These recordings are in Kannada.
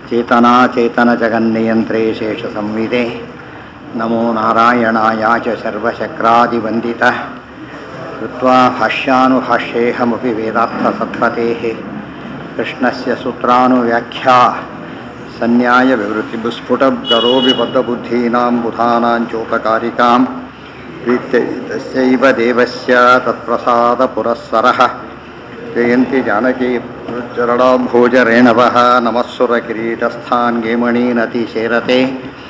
चेतना चेतनजगन्नियन्त्रे शेषसंविदे नमो नारायणाय च सर्वशक्रादिवन्दितः कृत्वा भाष्यानुभाष्येऽहमपि वेदार्थसत्पतेः कृष्णस्य सूत्रानुव्याख्या सन्न्यायविवृत्तिबुस्फुटगरोऽपि बद्धबुद्धीनां बुधानां चोपकारिकां प्रीत्यै तस्यैव देवस्य तत्प्रसादपुरःसरः जयन्ति जानकी चरणाम्भोजरेणवः नमःसुरकिरीटस्थान् गेमणीनतिशेरते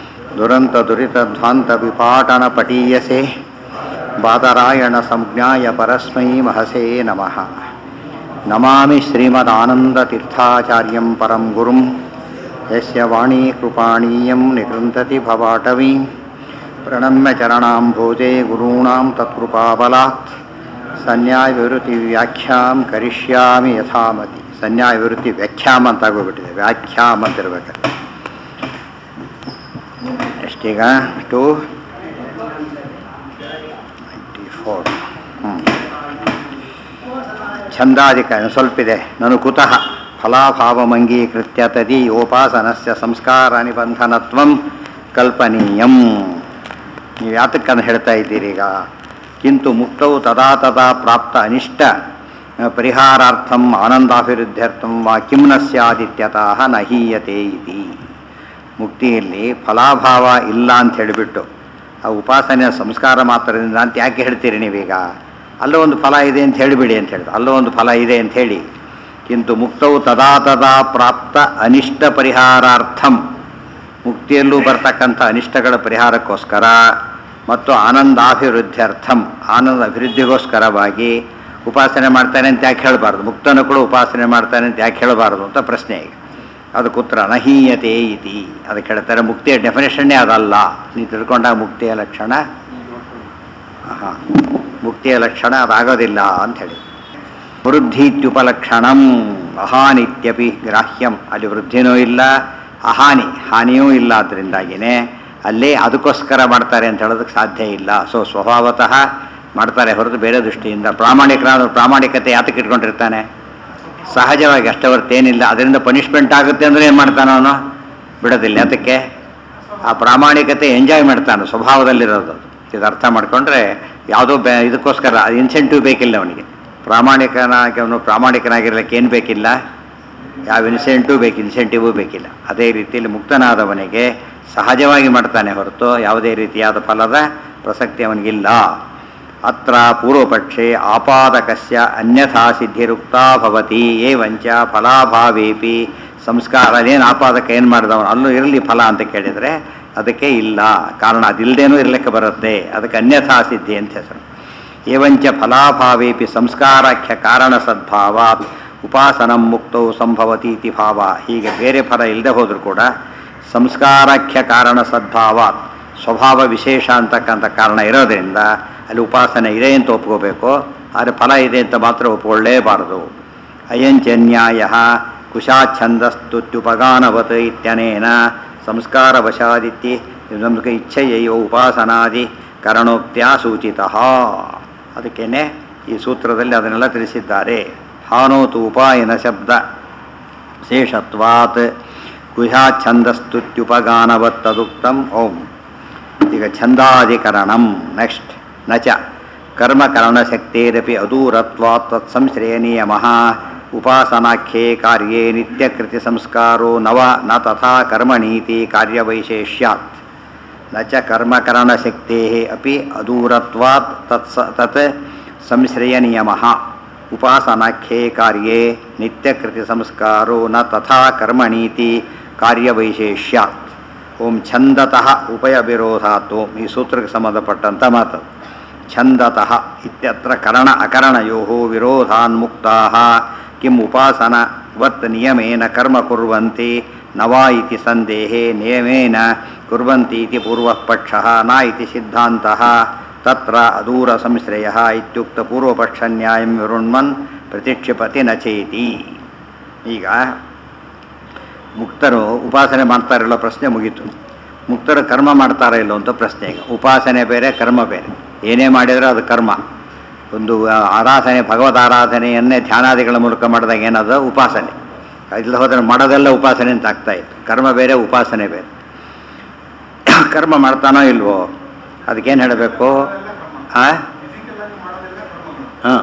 दुरन्तदुरितध्वान्तविपाटनपटीयसे बादरायणसंज्ञाय परस्मै महसे नमः नमामि श्रीमदानन्दतीर्थाचार्यं परं गुरुं यस्य वाणी कृपाणीयं निकृन्तति भवाटवीं प्रणम्य चरणाम्भोजे गुरूणां तत्कृपाबलात् ಸನ್ಯಾಯವಿವೃತ್ತಿ ಕರಿಷ್ಯಾಮಿ ಯಥಾಮತಿ ಸನ್ಯಾಯವಿವೃತ್ತಿ ವ್ಯಾಖ್ಯಾಮ ಅಂತ ಆಗೋಗ್ಬಿಟ್ಟಿದೆ ವ್ಯಾಖ್ಯಾಮ ಅಂತ ಇರ್ಬೇಕು ಎಷ್ಟೀಗ ಟು ನೈಂಟಿ ಫೋರ್ ಹ್ಞೂ ಛಂದಾಧಿಕ ಸ್ವಲ್ಪಿದೆ ನಾನು ಕುತಃ ಫಲಾಭಾವಮಂಗೀಕೃತ್ಯ ತದಿ ಯೋಪಾಸನಸ್ಯ ಸಂಸ್ಕಾರ ನಿಬಂಧನತ್ವಂ ಕಲ್ಪನೀಯಂ ನೀವು ಯಾತಕ್ಕನ್ನು ಹೇಳ್ತಾ ಇದ್ದೀರಿ ಈಗ ಕಿಂತು ಮುಕ್ತವು ತದಾ ತದಾ ಪ್ರಾಪ್ತ ಅನಿಷ್ಟ ಪರಿಹಾರಾರ್ಥಂ ಆನಂದಾಭಿವೃದ್ಧ್ಯರ್ಥಂ ವಾ ಕಿಂ ನ ಸ್ಯಾದಿತ್ಯತಃ ನ ಹೀಯತೆ ಇತಿ ಮುಕ್ತಿಯಲ್ಲಿ ಫಲಾಭಾವ ಇಲ್ಲ ಅಂತ ಹೇಳಿಬಿಟ್ಟು ಆ ಉಪಾಸನೆಯ ಸಂಸ್ಕಾರ ಮಾತ್ರದಿಂದ ಅಂತ ಯಾಕೆ ಹೇಳ್ತೀರಿ ನೀವೀಗ ಅಲ್ಲೋ ಒಂದು ಫಲ ಇದೆ ಅಂತ ಹೇಳಿಬಿಡಿ ಅಂತ ಹೇಳಿದ್ರು ಅಲ್ಲೋ ಒಂದು ಫಲ ಇದೆ ಅಂತ ಹೇಳಿ ಕಿಂತು ಮುಕ್ತವು ತದಾ ತದಾ ಪ್ರಾಪ್ತ ಅನಿಷ್ಟ ಪರಿಹಾರಾರ್ಥಂ ಮುಕ್ತಿಯಲ್ಲೂ ಬರ್ತಕ್ಕಂಥ ಅನಿಷ್ಟಗಳ ಪರಿಹಾರಕ್ಕೋಸ್ಕರ ಮತ್ತು ಆನಂದಾಭಿವೃದ್ಧ್ಯರ್ಥಂ ಆನಂದ ಅಭಿವೃದ್ಧಿಗೋಸ್ಕರವಾಗಿ ಉಪಾಸನೆ ಮಾಡ್ತಾನೆ ಅಂತ ಯಾಕೆ ಹೇಳಬಾರ್ದು ಮುಕ್ತನು ಕೂಡ ಉಪಾಸನೆ ಮಾಡ್ತಾನೆ ಅಂತ ಯಾಕೆ ಹೇಳಬಾರ್ದು ಅಂತ ಪ್ರಶ್ನೆ ಈಗ ಅದಕ್ಕೆ ಉತ್ತರ ನಹೀಯತೆ ಇತಿ ಅದಕ್ಕೆ ಹೇಳ್ತಾರೆ ಮುಕ್ತಿಯ ಡೆಫಿನೇಷನ್ನೇ ಅದಲ್ಲ ನೀವು ತಿಳ್ಕೊಂಡಾಗ ಮುಕ್ತಿಯ ಲಕ್ಷಣ ಹಾಂ ಮುಕ್ತಿಯ ಲಕ್ಷಣ ಅದಾಗೋದಿಲ್ಲ ಅಂತ ಹೇಳಿ ವೃದ್ಧೀತ್ಯುಪಲಕ್ಷಣಂ ಅಹಾನಿತ್ಯಪಿ ಗ್ರಾಹ್ಯಂ ಅಲ್ಲಿ ವೃದ್ಧಿನೂ ಇಲ್ಲ ಅಹಾನಿ ಹಾನಿಯೂ ಇಲ್ಲ ಅದರಿಂದಾಗಿಯೇ ಅಲ್ಲೇ ಅದಕ್ಕೋಸ್ಕರ ಮಾಡ್ತಾರೆ ಅಂತ ಹೇಳೋದಕ್ಕೆ ಸಾಧ್ಯ ಇಲ್ಲ ಸೊ ಸ್ವಭಾವತಃ ಮಾಡ್ತಾರೆ ಹೊರತು ಬೇರೆ ದೃಷ್ಟಿಯಿಂದ ಪ್ರಾಮಾಣಿಕನಾದ ಪ್ರಾಮಾಣಿಕತೆ ಯಾತಕ್ಕೆ ಇಟ್ಕೊಂಡಿರ್ತಾನೆ ಸಹಜವಾಗಿ ಅಷ್ಟೇ ಹೊರತು ಏನಿಲ್ಲ ಅದರಿಂದ ಪನಿಷ್ಮೆಂಟ್ ಆಗುತ್ತೆ ಅಂದರೆ ಏನು ಮಾಡ್ತಾನೆ ಅವನು ಬಿಡೋದಿಲ್ಲ ಅದಕ್ಕೆ ಆ ಪ್ರಾಮಾಣಿಕತೆ ಎಂಜಾಯ್ ಮಾಡ್ತಾನೆ ಸ್ವಭಾವದಲ್ಲಿರೋದು ಇದು ಅರ್ಥ ಮಾಡಿಕೊಂಡ್ರೆ ಯಾವುದೋ ಬೇ ಇದಕ್ಕೋಸ್ಕರ ಇನ್ಸೆಂಟಿವ್ ಬೇಕಿಲ್ಲ ಅವನಿಗೆ ಪ್ರಾಮಾಣಿಕನಾಗಿ ಅವನು ಪ್ರಾಮಾಣಿಕನಾಗಿರ್ಲಿಕ್ಕೆ ಏನು ಬೇಕಿಲ್ಲ ಯಾವ ಇನ್ಸೆಂಟಿವ್ ಬೇಕು ಇನ್ಸೆಂಟಿವೂ ಬೇಕಿಲ್ಲ ಅದೇ ರೀತಿಯಲ್ಲಿ ಮುಕ್ತನಾದವನಿಗೆ ಸಹಜವಾಗಿ ಮಾಡ್ತಾನೆ ಹೊರತು ಯಾವುದೇ ರೀತಿಯಾದ ಫಲದ ಪ್ರಸಕ್ತಿ ಅವನಿಗಿಲ್ಲ ಅತ್ರ ಪೂರ್ವಪಕ್ಷೆ ಆಪಾದಕಸ್ಯ ಅನ್ಯಥಾ ಸಿದ್ಧಿರುಕ್ತಾ ಭವತಿ ಏವಂಚ ಫಲಾಭಾವೇಪಿ ಸಂಸ್ಕಾರ ಅದೇನು ಆಪಾದಕ ಏನು ಮಾಡಿದವನು ಅಲ್ಲೂ ಇರಲಿ ಫಲ ಅಂತ ಕೇಳಿದರೆ ಅದಕ್ಕೆ ಇಲ್ಲ ಕಾರಣ ಅದಿಲ್ಲದೇನೂ ಇರಲಿಕ್ಕೆ ಬರುತ್ತೆ ಅದಕ್ಕೆ ಅನ್ಯಥಾ ಸಿದ್ಧಿ ಅಂತ ಹೆಸರು ಏವಂಚ ಫಲಾಭಾವೇಪಿ ಸಂಸ್ಕಾರಾಖ್ಯ ಕಾರಣ ಸದ್ಭಾವಾತ್ ಉಪಾಸನಂ ಮುಕ್ತೌ ಸಂಭವತಿ ಇತಿ ಭಾವ ಹೀಗೆ ಬೇರೆ ಫಲ ಇಲ್ಲದೆ ಹೋದರೂ ಕೂಡ ಸಂಸ್ಕಾರಾಖ್ಯ ಕಾರಣ ಸದ್ಭಾವಾತ್ ಸ್ವಭಾವ ವಿಶೇಷ ಅಂತಕ್ಕಂಥ ಕಾರಣ ಇರೋದರಿಂದ ಅಲ್ಲಿ ಉಪಾಸನೆ ಇದೆ ಅಂತ ಒಪ್ಕೋಬೇಕು ಆದರೆ ಫಲ ಇದೆ ಅಂತ ಮಾತ್ರ ಒಪ್ಕೊಳ್ಳೇಬಾರದು ಅಯಂಚನ್ಯಾಯ ಕುಶಾಚ್ಛಂದಸ್ತುತ್ಯುಪಗಾನವತ್ ಇತ್ಯನೇನ ಸಂಸ್ಕಾರವಶಾದಿತ್ಯ ನಮಗೆ ಇಚ್ಛೆಯೋ ಉಪಾಸನಾದಿ ಕರಣೋಕ್ತ್ಯ ಸೂಚಿತ ಅದಕ್ಕೇನೆ ಈ ಸೂತ್ರದಲ್ಲಿ ಅದನ್ನೆಲ್ಲ ತಿಳಿಸಿದ್ದಾರೆ ಹಾನೋತು ಉಪಾಯನ ಶಬ್ದ ಶೇಷತ್ವಾತ್ ಕುಶಾಚ್ಛಂದಸ್ತುತ್ಯುಪಗಾನವತ್ತದುಕ್ತಂ ಓಂ ಈಗ ಛಂದಾಧಿಕರಣಂ ನೆಕ್ಸ್ಟ್ ನ ಚ ಕರ್ಮಕರಣಶಕ್ತಿರಪಿ ಅದೂರತ್ವಾತ್ ತತ್ಸಂಶ್ರಯನೀಯಮಃ ಉಪಾಸನಾಖ್ಯೆ ಕಾರ್ಯೇ ನಿತ್ಯಕೃತಿ ಸಂಸ್ಕಾರೋ ನವ ನ ತಥಾ ಕರ್ಮಣೀತಿ ಕಾರ್ಯವೈಶೇಷ್ಯಾತ್ ನ ಚ ಕರ್ಮಕರಣಶಕ್ತೇ ಅಪಿ ಅದೂರತ್ವಾತ್ ತತ್ಸ ತತ್ ಸಂಶ್ರಯನಿಯಮಃ ಉಪಾಸನಾಖ್ಯೆ ಕಾರ್ಯೇ ನಿತ್ಯಕೃತಿ ಸಂಸ್ಕಾರೋ ನ ತಥಾ ಕರ್ಮಣೀತಿ ಕಾರ್ಯವೈಶೇಷ್ಯಾತ್ ಓಂ ಛಂದತಃ ಉಪಯವಿರೋಧಾತ್ ಓಂ ಈ ಸೂತ್ರಕ್ಕೆ ಸಂಬಂಧಪಟ್ಟಂಥ ಮಾತು ಛಂದತಃ ಇತ್ಯತ್ರ ಕರಣ ಅಕರಣಯೋ ವಿರೋಧಾನ್ಮುಕ್ತಾ ಕಿಂ ಉಪಾಸನವತ್ ನಿಯಮೇನ ಕರ್ಮ ಕುರ್ವಂತಿ ನವಾ ಇತಿ ಸಂದೇಹೆ ನಿಯಮೇನ ಕುರ್ವಂತಿ ಇತಿ ಪೂರ್ವಃ ಪಕ್ಷಃ ನ ಇತಿ ಸಿದ್ಧಾಂತಃ ತತ್ರ ಅದೂರ ಸಂಶ್ರಯ ಇತ್ಯುಕ್ತ ಪೂರ್ವಪಕ್ಷ ನ್ಯಾಯಂ ವಿರುಣ್ಮನ್ ಪ್ರತಿಕ್ಷಿಪತಿ ನ ಚೇತಿ ಈಗ ಮುಕ್ತರು ಉಪಾಸನೆ ಮಾಡ್ತಾರಿಲ್ಲೋ ಪ್ರಶ್ನೆ ಮುಗೀತು ಮುಕ್ತರು ಕರ್ಮ ಮಾಡ್ತಾರ ಇಲ್ಲೋ ಅಂತ ಪ್ರಶ್ನೆ ಈಗ ಉಪಾಸನೆ ಬೇರೆ ಕರ್ಮ ಬೇರೆ ಏನೇ ಮಾಡಿದರೂ ಅದು ಕರ್ಮ ಒಂದು ಆ, ಆರಾಧನೆ ಭಗವದ್ ಆರಾಧನೆಯನ್ನೇ ಧ್ಯಾನಾದಿಗಳ ಮೂಲಕ ಮಾಡಿದಾಗ ಏನದು ಉಪಾಸನೆ ಇಲ್ಲ ಹೋದ್ರೆ ಮಾಡೋದೆಲ್ಲ ಉಪಾಸನೆ ಅಂತ ಆಗ್ತಾ ಇತ್ತು ಕರ್ಮ ಬೇರೆ ಉಪಾಸನೆ ಬೇರೆ ಕರ್ಮ ಮಾಡ್ತಾನೋ ಇಲ್ವೋ ಅದಕ್ಕೇನು ಹೇಳಬೇಕು ಆ ಹಾಂ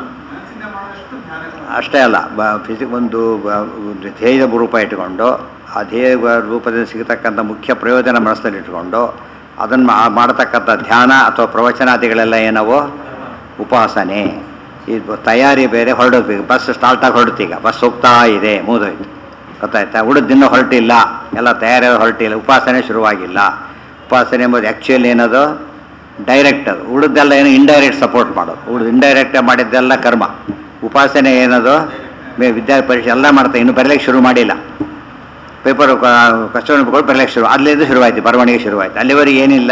ಅಷ್ಟೇ ಅಲ್ಲ ಬ ಫಿಸಿಕ್ ಒಂದು ಬ- ಒಂದು ಧ್ಯೇಯ ರೂಪ ಇಟ್ಕೊಂಡು ಆ ಧ್ಯೇಯ ಬ- ರೂಪದಲ್ಲಿ ಸಿಗತಕ್ಕಂಥ ಮುಖ್ಯ ಪ್ರಯೋಜನ ಮನಸ್ಸಲ್ಲಿ ಇಟ್ಕೊಂಡು ಅದನ್ನು ಮಾಡತಕ್ಕಂಥ ಧ್ಯಾನ ಅಥವಾ ಪ್ರವಚನಾದಿಗಳೆಲ್ಲ ಏನವೋ ಉಪಾಸನೆ ಇದು ತಯಾರಿ ಬೇರೆ ಹೊರಡೋದು ಬಸ್ ಸ್ಟಾರ್ಟಾಗಿ ಹೊರಡ್ತೀಗ ಬಸ್ ಹೋಗ್ತಾ ಇದೆ ಮುಗಿದೋಯ್ತು ಗೊತ್ತಾಯ್ತಾ ಉಳಿದಿನ್ನ ಹೊರಟಿಲ್ಲ ಎಲ್ಲ ತಯಾರಿ ಹೊರಟಿಲ್ಲ ಉಪಾಸನೆ ಶುರುವಾಗಿಲ್ಲ ಉಪಾಸನೆ ಎಂಬುದು ಆ್ಯಕ್ಚುಲಿ ಏನದು ಡೈರೆಕ್ಟ್ ಅದು ಉಳಿದೆಲ್ಲ ಏನು ಇಂಡೈರೆಕ್ಟ್ ಸಪೋರ್ಟ್ ಮಾಡೋದು ಉಳಿದು ಇಂಡೈರೆಕ್ಟ್ ಮಾಡಿದ್ದೆಲ್ಲ ಕರ್ಮ ಉಪಾಸನೆ ಏನದು ಮೇ ವಿದ್ಯಾ ಪರೀಕ್ಷೆ ಎಲ್ಲ ಮಾಡ್ತಾ ಇನ್ನು ಬರಲಿಕ್ಕೆ ಶುರು ಮಾಡಿಲ್ಲ ಪೇಪರ್ ಕ್ವಶನ್ ಬರಲಿಕ್ಕೆ ಶುರು ಅಲ್ಲಿಂದ ಶುರುವಾಯಿತು ಬರವಣಿಗೆ ಶುರುವಾಯಿತು ಅಲ್ಲಿವರೆಗೆ ಏನಿಲ್ಲ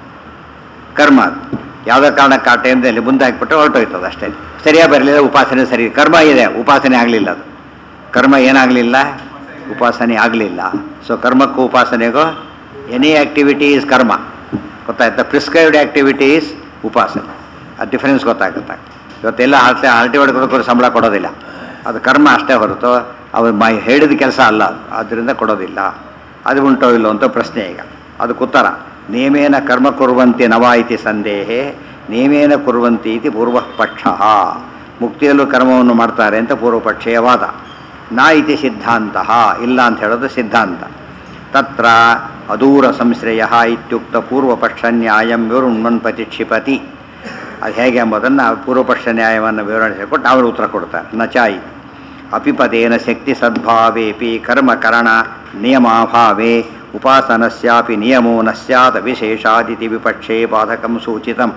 ಕರ್ಮ ಅದು ಯಾವುದೋ ಕಾರಣಕ್ಕೆ ಆ ಟೈಮ್ದಲ್ಲಿ ಮುಂದೆ ಹಾಕ್ಬಿಟ್ರೆ ಹೊರಟೋಯ್ತದೆ ಅಷ್ಟೇ ಸರಿಯಾಗಿ ಬರಲಿಲ್ಲ ಉಪಾಸನೆ ಸರಿ ಕರ್ಮ ಇದೆ ಉಪಾಸನೆ ಆಗಲಿಲ್ಲ ಅದು ಕರ್ಮ ಏನಾಗಲಿಲ್ಲ ಉಪಾಸನೆ ಆಗಲಿಲ್ಲ ಸೊ ಕರ್ಮಕ್ಕೂ ಉಪಾಸನೆಗೂ ಎನಿ ಆ್ಯಕ್ಟಿವಿಟಿ ಈಸ್ ಕರ್ಮ ಗೊತ್ತಾಯ್ತಾ ಪ್ರಿಸ್ಕ್ರೈಬ್ಡ್ ಆ್ಯಕ್ಟಿವಿಟಿ ಈಸ್ ಉಪಾಸನೆ ಆ ಡಿಫರೆನ್ಸ್ ಗೊತ್ತಾಗುತ್ತೆ ಇವತ್ತೆಲ್ಲ ಹರಟೆ ಹರಟೆ ಹೊಡ್ಕೋದಕ್ಕೂ ಸಂಬಳ ಕೊಡೋದಿಲ್ಲ ಅದು ಕರ್ಮ ಅಷ್ಟೇ ಹೊರತು ಅವ್ರು ಮೈ ಹೇಳಿದ ಕೆಲಸ ಅಲ್ಲ ಅದು. ಆದ್ದರಿಂದ ಕೊಡೋದಿಲ್ಲ ಅದು ಉಂಟೋ ಇಲ್ಲೋ ಅಂತ ಪ್ರಶ್ನೆ ಈಗ ಅದಕ್ಕೆ ಉತ್ತರ ನೇಮೇನ ಕರ್ಮ ಕುರುವಂತೆ ನವ ಇತಿ ಸಂದೇಹೆ ನೇಮೇನ ಕುರುವಂತಿ ಇತಿ ಪೂರ್ವ ಪಕ್ಷ ಮುಕ್ತಿಯಲ್ಲೂ ಕರ್ಮವನ್ನು ಮಾಡ್ತಾರೆ ಅಂತ ಪೂರ್ವಪಕ್ಷೀಯ ವಾದ ನಾ ಇತಿ ಸಿದ್ಧಾಂತ ಇಲ್ಲ ಅಂತ ಹೇಳೋದು ಸಿದ್ಧಾಂತ ತತ್ರ ಅದೂರ ಸಂಶ್ರಯ ಇತ್ಯುಕ್ತ ಪೂರ್ವಪಕ್ಷ ನ್ಯಾಯಂ ವಿವೃಣ್ಮನ್ಪತಿ ಕ್ಷಿಪತಿ ಅದು ಹೇಗೆ ಎಂಬುದನ್ನು ಪೂರ್ವಪಕ್ಷ ನ್ಯಾಯವನ್ನು ವಿವರಣೆ ಕೊಟ್ಟು ಅವರು ಉತ್ತರ ಕೊಡ್ತಾರೆ ನಚಾಯಿ ಅಪಿಪದೇನ ಶಕ್ತಿ ಸದ್ಭಾವೇಪಿ ಕರ್ಮಕರಣ ನಿಯಮಾಭಾವೇ ಉಪಾಸನಸ್ಯಾಪಿ ನಿಯಮೋ ನ ಸ್ಯಾತ್ ವಿಶೇಷಾದಿತಿ ವಿಪಕ್ಷೇ ಬಾಧಕಂ ಸೂಚಿತಂ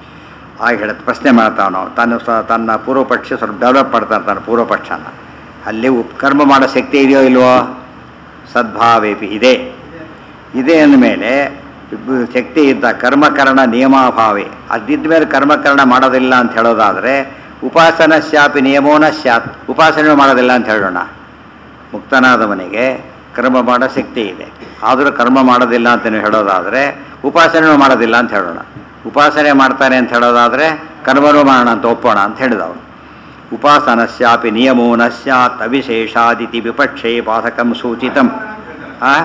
ಆಗ ಹೇಳುತ್ತೆ ಪ್ರಶ್ನೆ ಮಾಡ್ತಾವ ನಾವು ತನ್ನ ಸ ತನ್ನ ಪೂರ್ವಪಕ್ಷ ಸ್ವಲ್ಪ ಡೆವಲಪ್ ಮಾಡ್ತಾನೆ ತನ್ನ ಪೂರ್ವಪಕ್ಷನ ಅಲ್ಲಿ ಉಪ್ ಕರ್ಮ ಮಾಡೋ ಶಕ್ತಿ ಇದೆಯೋ ಇಲ್ವೋ ಸದ್ಭಾವೇಪಿ ಇದೆ ಇದೆ ಅಂದಮೇಲೆ ಶಕ್ತಿ ಇದ್ದ ಕರ್ಮಕರಣ ನಿಯಮಾಭಾವೆ ಅದಿದ್ದ ಮೇಲೆ ಕರ್ಮಕರಣ ಮಾಡೋದಿಲ್ಲ ಅಂತ ಹೇಳೋದಾದರೆ ಉಪಾಸನ ಸ್ಯಾಪಿ ನಿಯಮೋನ ಸ್ಯಾತ್ ಉಪಾಸನೆ ಮಾಡೋದಿಲ್ಲ ಅಂತ ಹೇಳೋಣ ಮುಕ್ತನಾದವನಿಗೆ ಕರ್ಮ ಮಾಡೋ ಶಕ್ತಿ ಇದೆ ಆದರೂ ಕರ್ಮ ಮಾಡೋದಿಲ್ಲ ಅಂತ ನೀವು ಹೇಳೋದಾದರೆ ಉಪಾಸನೆ ಮಾಡೋದಿಲ್ಲ ಅಂತ ಹೇಳೋಣ ಉಪಾಸನೆ ಮಾಡ್ತಾನೆ ಅಂತ ಹೇಳೋದಾದರೆ ಕರ್ಮನೂ ಮಾಡೋಣ ಅಂತ ಒಪ್ಪೋಣ ಅಂತ ಹೇಳಿದವನು ಉಪಾಸನಸ್ಯಾಪಿ ನಿಯಮೋ ನ ಸ್ಯಾತ್ ಅವಿಶೇಷಾದಿತಿ ವಿಪಕ್ಷೇ ಬಾಧಕಂ ಸೂಚಿತಂ ಆ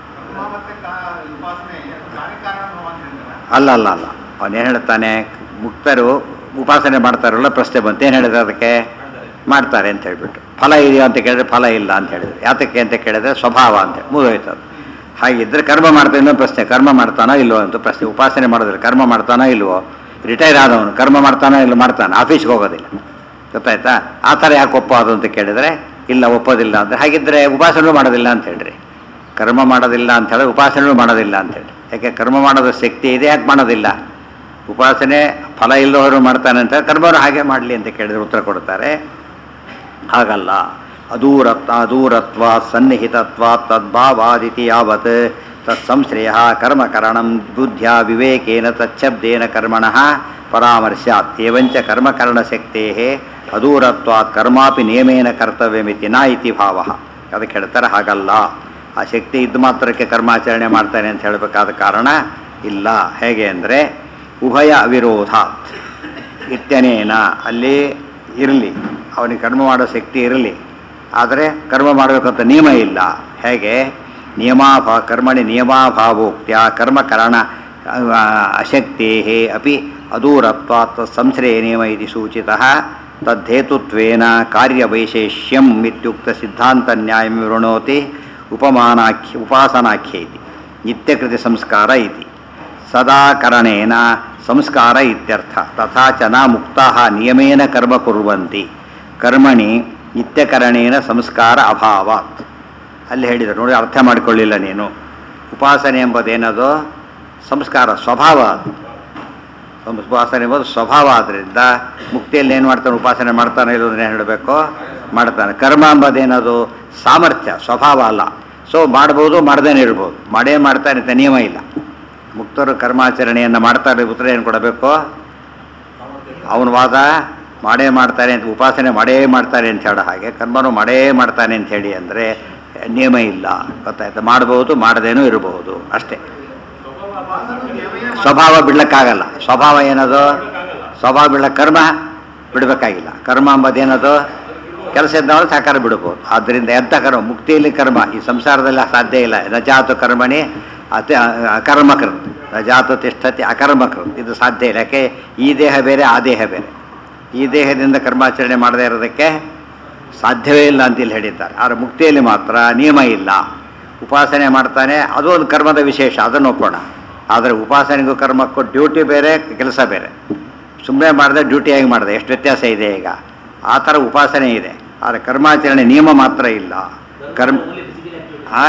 ಅಲ್ಲ ಅಲ್ಲ ಅಲ್ಲ ಅವನೇನು ಹೇಳ್ತಾನೆ ಮುಕ್ತರು ಉಪಾಸನೆ ಮಾಡ್ತಾರಲ್ಲ ಪ್ರಶ್ನೆ ಬಂತು ಏನು ಹೇಳಿದ್ರೆ ಅದಕ್ಕೆ ಮಾಡ್ತಾರೆ ಅಂತ ಹೇಳ್ಬಿಟ್ಟು ಫಲ ಇದೆಯಾ ಅಂತ ಕೇಳಿದ್ರೆ ಫಲ ಇಲ್ಲ ಅಂತ ಹೇಳಿದ್ರು ಯಾತಕ್ಕೆ ಅಂತ ಕೇಳಿದ್ರೆ ಸ್ವಭಾವ ಅಂತ ಮುಗಿದೋಯ್ತು ಅದು ಹಾಗಿದ್ರೆ ಕರ್ಮ ಮಾಡ್ತಾನೆ ಇನ್ನೊಂದು ಪ್ರಶ್ನೆ ಕರ್ಮ ಮಾಡ್ತಾನೋ ಇಲ್ವೋ ಅಂತ ಪ್ರಶ್ನೆ ಉಪಾಸನೆ ಮಾಡೋದಿಲ್ಲ ಕರ್ಮ ಮಾಡ್ತಾನೋ ಇಲ್ವೋ ರಿಟೈರ್ ಆದವನು ಕರ್ಮ ಮಾಡ್ತಾನೋ ಇಲ್ಲ ಮಾಡ್ತಾನೆ ಆಫೀಸ್ಗೆ ಹೋಗೋದಿಲ್ಲ ಗೊತ್ತಾಯ್ತಾ ಆ ಥರ ಯಾಕೆ ಒಪ್ಪೋದು ಅಂತ ಕೇಳಿದರೆ ಇಲ್ಲ ಒಪ್ಪೋದಿಲ್ಲ ಅಂದರೆ ಹಾಗಿದ್ರೆ ಉಪಾಸನೆ ಮಾಡೋದಿಲ್ಲ ಅಂತ ಹೇಳ್ರಿ ಕರ್ಮ ಮಾಡೋದಿಲ್ಲ ಅಂತ ಹೇಳಿ ಉಪಾಸನೆ ಮಾಡೋದಿಲ್ಲ ಅಂತ ಹೇಳಿ ಯಾಕೆ ಕರ್ಮ ಮಾಡೋದು ಶಕ್ತಿ ಇದೆ ಯಾಕೆ ಮಾಡೋದಿಲ್ಲ ಉಪಾಸನೆ ಫಲ ಇಲ್ಲವರು ಮಾಡ್ತಾನೆ ಅಂತ ಕರ್ಮರು ಹಾಗೆ ಮಾಡಲಿ ಅಂತ ಕೇಳಿದ್ರೆ ಉತ್ತರ ಕೊಡ್ತಾರೆ ಹಾಗಲ್ಲ ಅದೂರತ್ವ ಅದೂರತ್ವ ಸನ್ನಿಹಿತತ್ವ ತದ್ಭಾವಾದಿತಿ ಯಾವತ್ ತತ್ಸಂಶ್ರಯ ಕರ್ಮಕರಣಂ ಬುದ್ಧ್ಯ ವಿವೇಕೇನ ತಚ್ಛಬ್ದೇನ ಕರ್ಮಣ ಪರಾಮರ್ಶ್ಯಾತ್ ಏವಂಚ ಕರ್ಮಕರಣಶಕ್ತೇ ಅದೂರತ್ವಾತ್ ಕರ್ಮಾಪಿ ನಿಯಮೇನ ಕರ್ತವ್ಯಮಿತಿ ನ ಇತಿ ಭಾವ ಅದಕ್ಕೆ ಹೇಳ್ತಾರೆ ಹಾಗಲ್ಲ ಆ ಶಕ್ತಿ ಇದ್ದ ಮಾತ್ರಕ್ಕೆ ಕರ್ಮಾಚರಣೆ ಮಾಡ್ತಾನೆ ಅಂತ ಹೇಳಬೇಕಾದ ಕಾರಣ ಇಲ್ಲ ಹೇಗೆ ಅಂದರೆ ಉಭಯ ಅವಿರೋಧಾತ್ ಇತ್ಯನೇನ ಅಲ್ಲಿ ಇರಲಿ ಅವನಿಗೆ ಕರ್ಮ ಮಾಡೋ ಶಕ್ತಿ ಇರಲಿ ಆದರೆ ಕರ್ಮ ಮಾಡಬೇಕಂತ ನಿಯಮ ಇಲ್ಲ ಹೇಗೆ ನಿಯಮಾಭಾ ಕರ್ಮಣಿ ನಿಯಮಾಭಾವೋಕ್ತ್ಯ ಕರ್ಮಕರಣ ಅಶಕ್ತೇ ಅಪಿ ಅದೂರತ್ವಾತ್ ಸಂಶ್ರಯ ನಿಯಮ ಇದು ಸೂಚಿತ ತದ್ದೇತುತ್ವೇನ ಕಾರ್ಯವೈಶೇಷ್ಯಂ ಇತ್ಯುಕ್ತ ಸಿದ್ಧಾಂತ ನ್ಯಾಯಂ ವಿವೃಣೋತಿ ಉಪಮಾನಾಖ್ಯ ಉಪಾಸನಾಖ್ಯ ಇತಿ ನಿತ್ಯಕೃತಿ ಸಂಸ್ಕಾರ ಇತಿ ಸದಾಕರಣೇನ ಸಂಸ್ಕಾರ ಇತ್ಯರ್ಥ ತಥಾ ಚ ನ ಮುಕ್ತಾಃ ನಿಯಮೇನ ಕರ್ಮ ಕುರ್ವಂತಿ ಕರ್ಮಣಿ ನಿತ್ಯಕರಣೇನ ಸಂಸ್ಕಾರ ಅಭಾವಾತ್ ಅಲ್ಲಿ ಹೇಳಿದರು ನೋಡಿ ಅರ್ಥ ಮಾಡಿಕೊಳ್ಳಿಲ್ಲ ನೀನು ಉಪಾಸನೆ ಎಂಬುದೇನದು ಸಂಸ್ಕಾರ ಸ್ವಭಾವ ಅದು ಸಂ- ಉಪಾಸನೆ ಎಂಬುದು ಸ್ವಭಾವ ಆದ್ದರಿಂದ ಮುಕ್ತಿಯಲ್ಲಿ ಏನು ಮಾಡ್ತಾನೆ ಉಪಾಸನೆ ಮಾಡ್ತಾನೆ ಇಲ್ಲದ್ರೆ ಏನು ಹೇಳಬೇಕು ಮಾಡ್ತಾನೆ ಕರ್ಮ ಎಂಬುದೇನದು ಸಾಮರ್ಥ್ಯ ಸ್ವಭಾವ ಅಲ್ಲ ಸೊ ಮಾಡ್ಬೋದು ಮಾಡ್ದೇನೆ ಇರ್ಬೋದು ಮಾಡೇ ಮಾಡ್ತಾನೆ ಅಂತ ನಿಯಮ ಇಲ್ಲ ಮುಕ್ತರು ಕರ್ಮಾಚರಣೆಯನ್ನು ಮಾಡ್ತಾರೆ ಉತ್ತರ ಏನು ಕೊಡಬೇಕು ಅವನ ವಾದ ಮಾಡೇ ಮಾಡ್ತಾರೆ ಅಂತ ಉಪಾಸನೆ ಮಾಡೇ ಮಾಡ್ತಾರೆ ಅಂತ ಹೇಳೋ ಹಾಗೆ ಕರ್ಮನು ಮಾಡೇ ಮಾಡ್ತಾನೆ ಅಂತ ಹೇಳಿ ಅಂದರೆ ನಿಯಮ ಇಲ್ಲ ಗೊತ್ತಾಯ್ತು ಮಾಡ್ಬೋದು ಮಾಡದೇನೂ ಇರಬಹುದು ಅಷ್ಟೇ ಸ್ವಭಾವ ಬಿಡ್ಲಕ್ಕಾಗಲ್ಲ ಸ್ವಭಾವ ಏನದು ಸ್ವಭಾವ ಬಿಡ್ಲಕ್ಕೆ ಕರ್ಮ ಬಿಡಬೇಕಾಗಿಲ್ಲ ಕರ್ಮ ಎಂಬುದೇನದು ಕೆಲಸ ಇದ್ದವನು ಸಾಕಾರ ಬಿಡ್ಬೋದು ಆದ್ದರಿಂದ ಎಂಥ ಕರ್ಮ ಮುಕ್ತಿಯಲ್ಲಿ ಕರ್ಮ ಈ ಸಂಸಾರದಲ್ಲಿ ಸಾಧ್ಯ ಇಲ್ಲ ನಜಾತು ಕರ್ಮಣಿ ಅತಿ ಅಕರ್ಮಕೃತ್ ನಜಾತು ತಿಷ್ಠತಿ ಅಕರ್ಮಕೃತ್ ಇದು ಸಾಧ್ಯ ಇಲ್ಲ ಯಾಕೆ ಈ ದೇಹ ಬೇರೆ ಆ ದೇಹ ಬೇರೆ ಈ ದೇಹದಿಂದ ಕರ್ಮಾಚರಣೆ ಮಾಡದೇ ಇರೋದಕ್ಕೆ ಸಾಧ್ಯವೇ ಇಲ್ಲ ಅಂತ ಇಲ್ಲಿ ಹೇಳಿದ್ದಾರೆ ಆದರೆ ಮುಕ್ತಿಯಲ್ಲಿ ಮಾತ್ರ ನಿಯಮ ಇಲ್ಲ ಉಪಾಸನೆ ಮಾಡ್ತಾನೆ ಅದು ಒಂದು ಕರ್ಮದ ವಿಶೇಷ ಅದನ್ನು ಒಪ್ಪೋಣ ಆದರೆ ಉಪಾಸನೆಗೂ ಕರ್ಮಕ್ಕೂ ಡ್ಯೂಟಿ ಬೇರೆ ಕೆಲಸ ಬೇರೆ ಸುಮ್ಮನೆ ಮಾಡಿದೆ ಡ್ಯೂಟಿಯಾಗಿ ಮಾಡಿದೆ ಎಷ್ಟು ವ್ಯತ್ಯಾಸ ಇದೆ ಈಗ ಆ ಥರ ಉಪಾಸನೆ ಇದೆ ಆದರೆ ಕರ್ಮಾಚರಣೆ ನಿಯಮ ಮಾತ್ರ ಇಲ್ಲ ಕರ್ಮ ಆ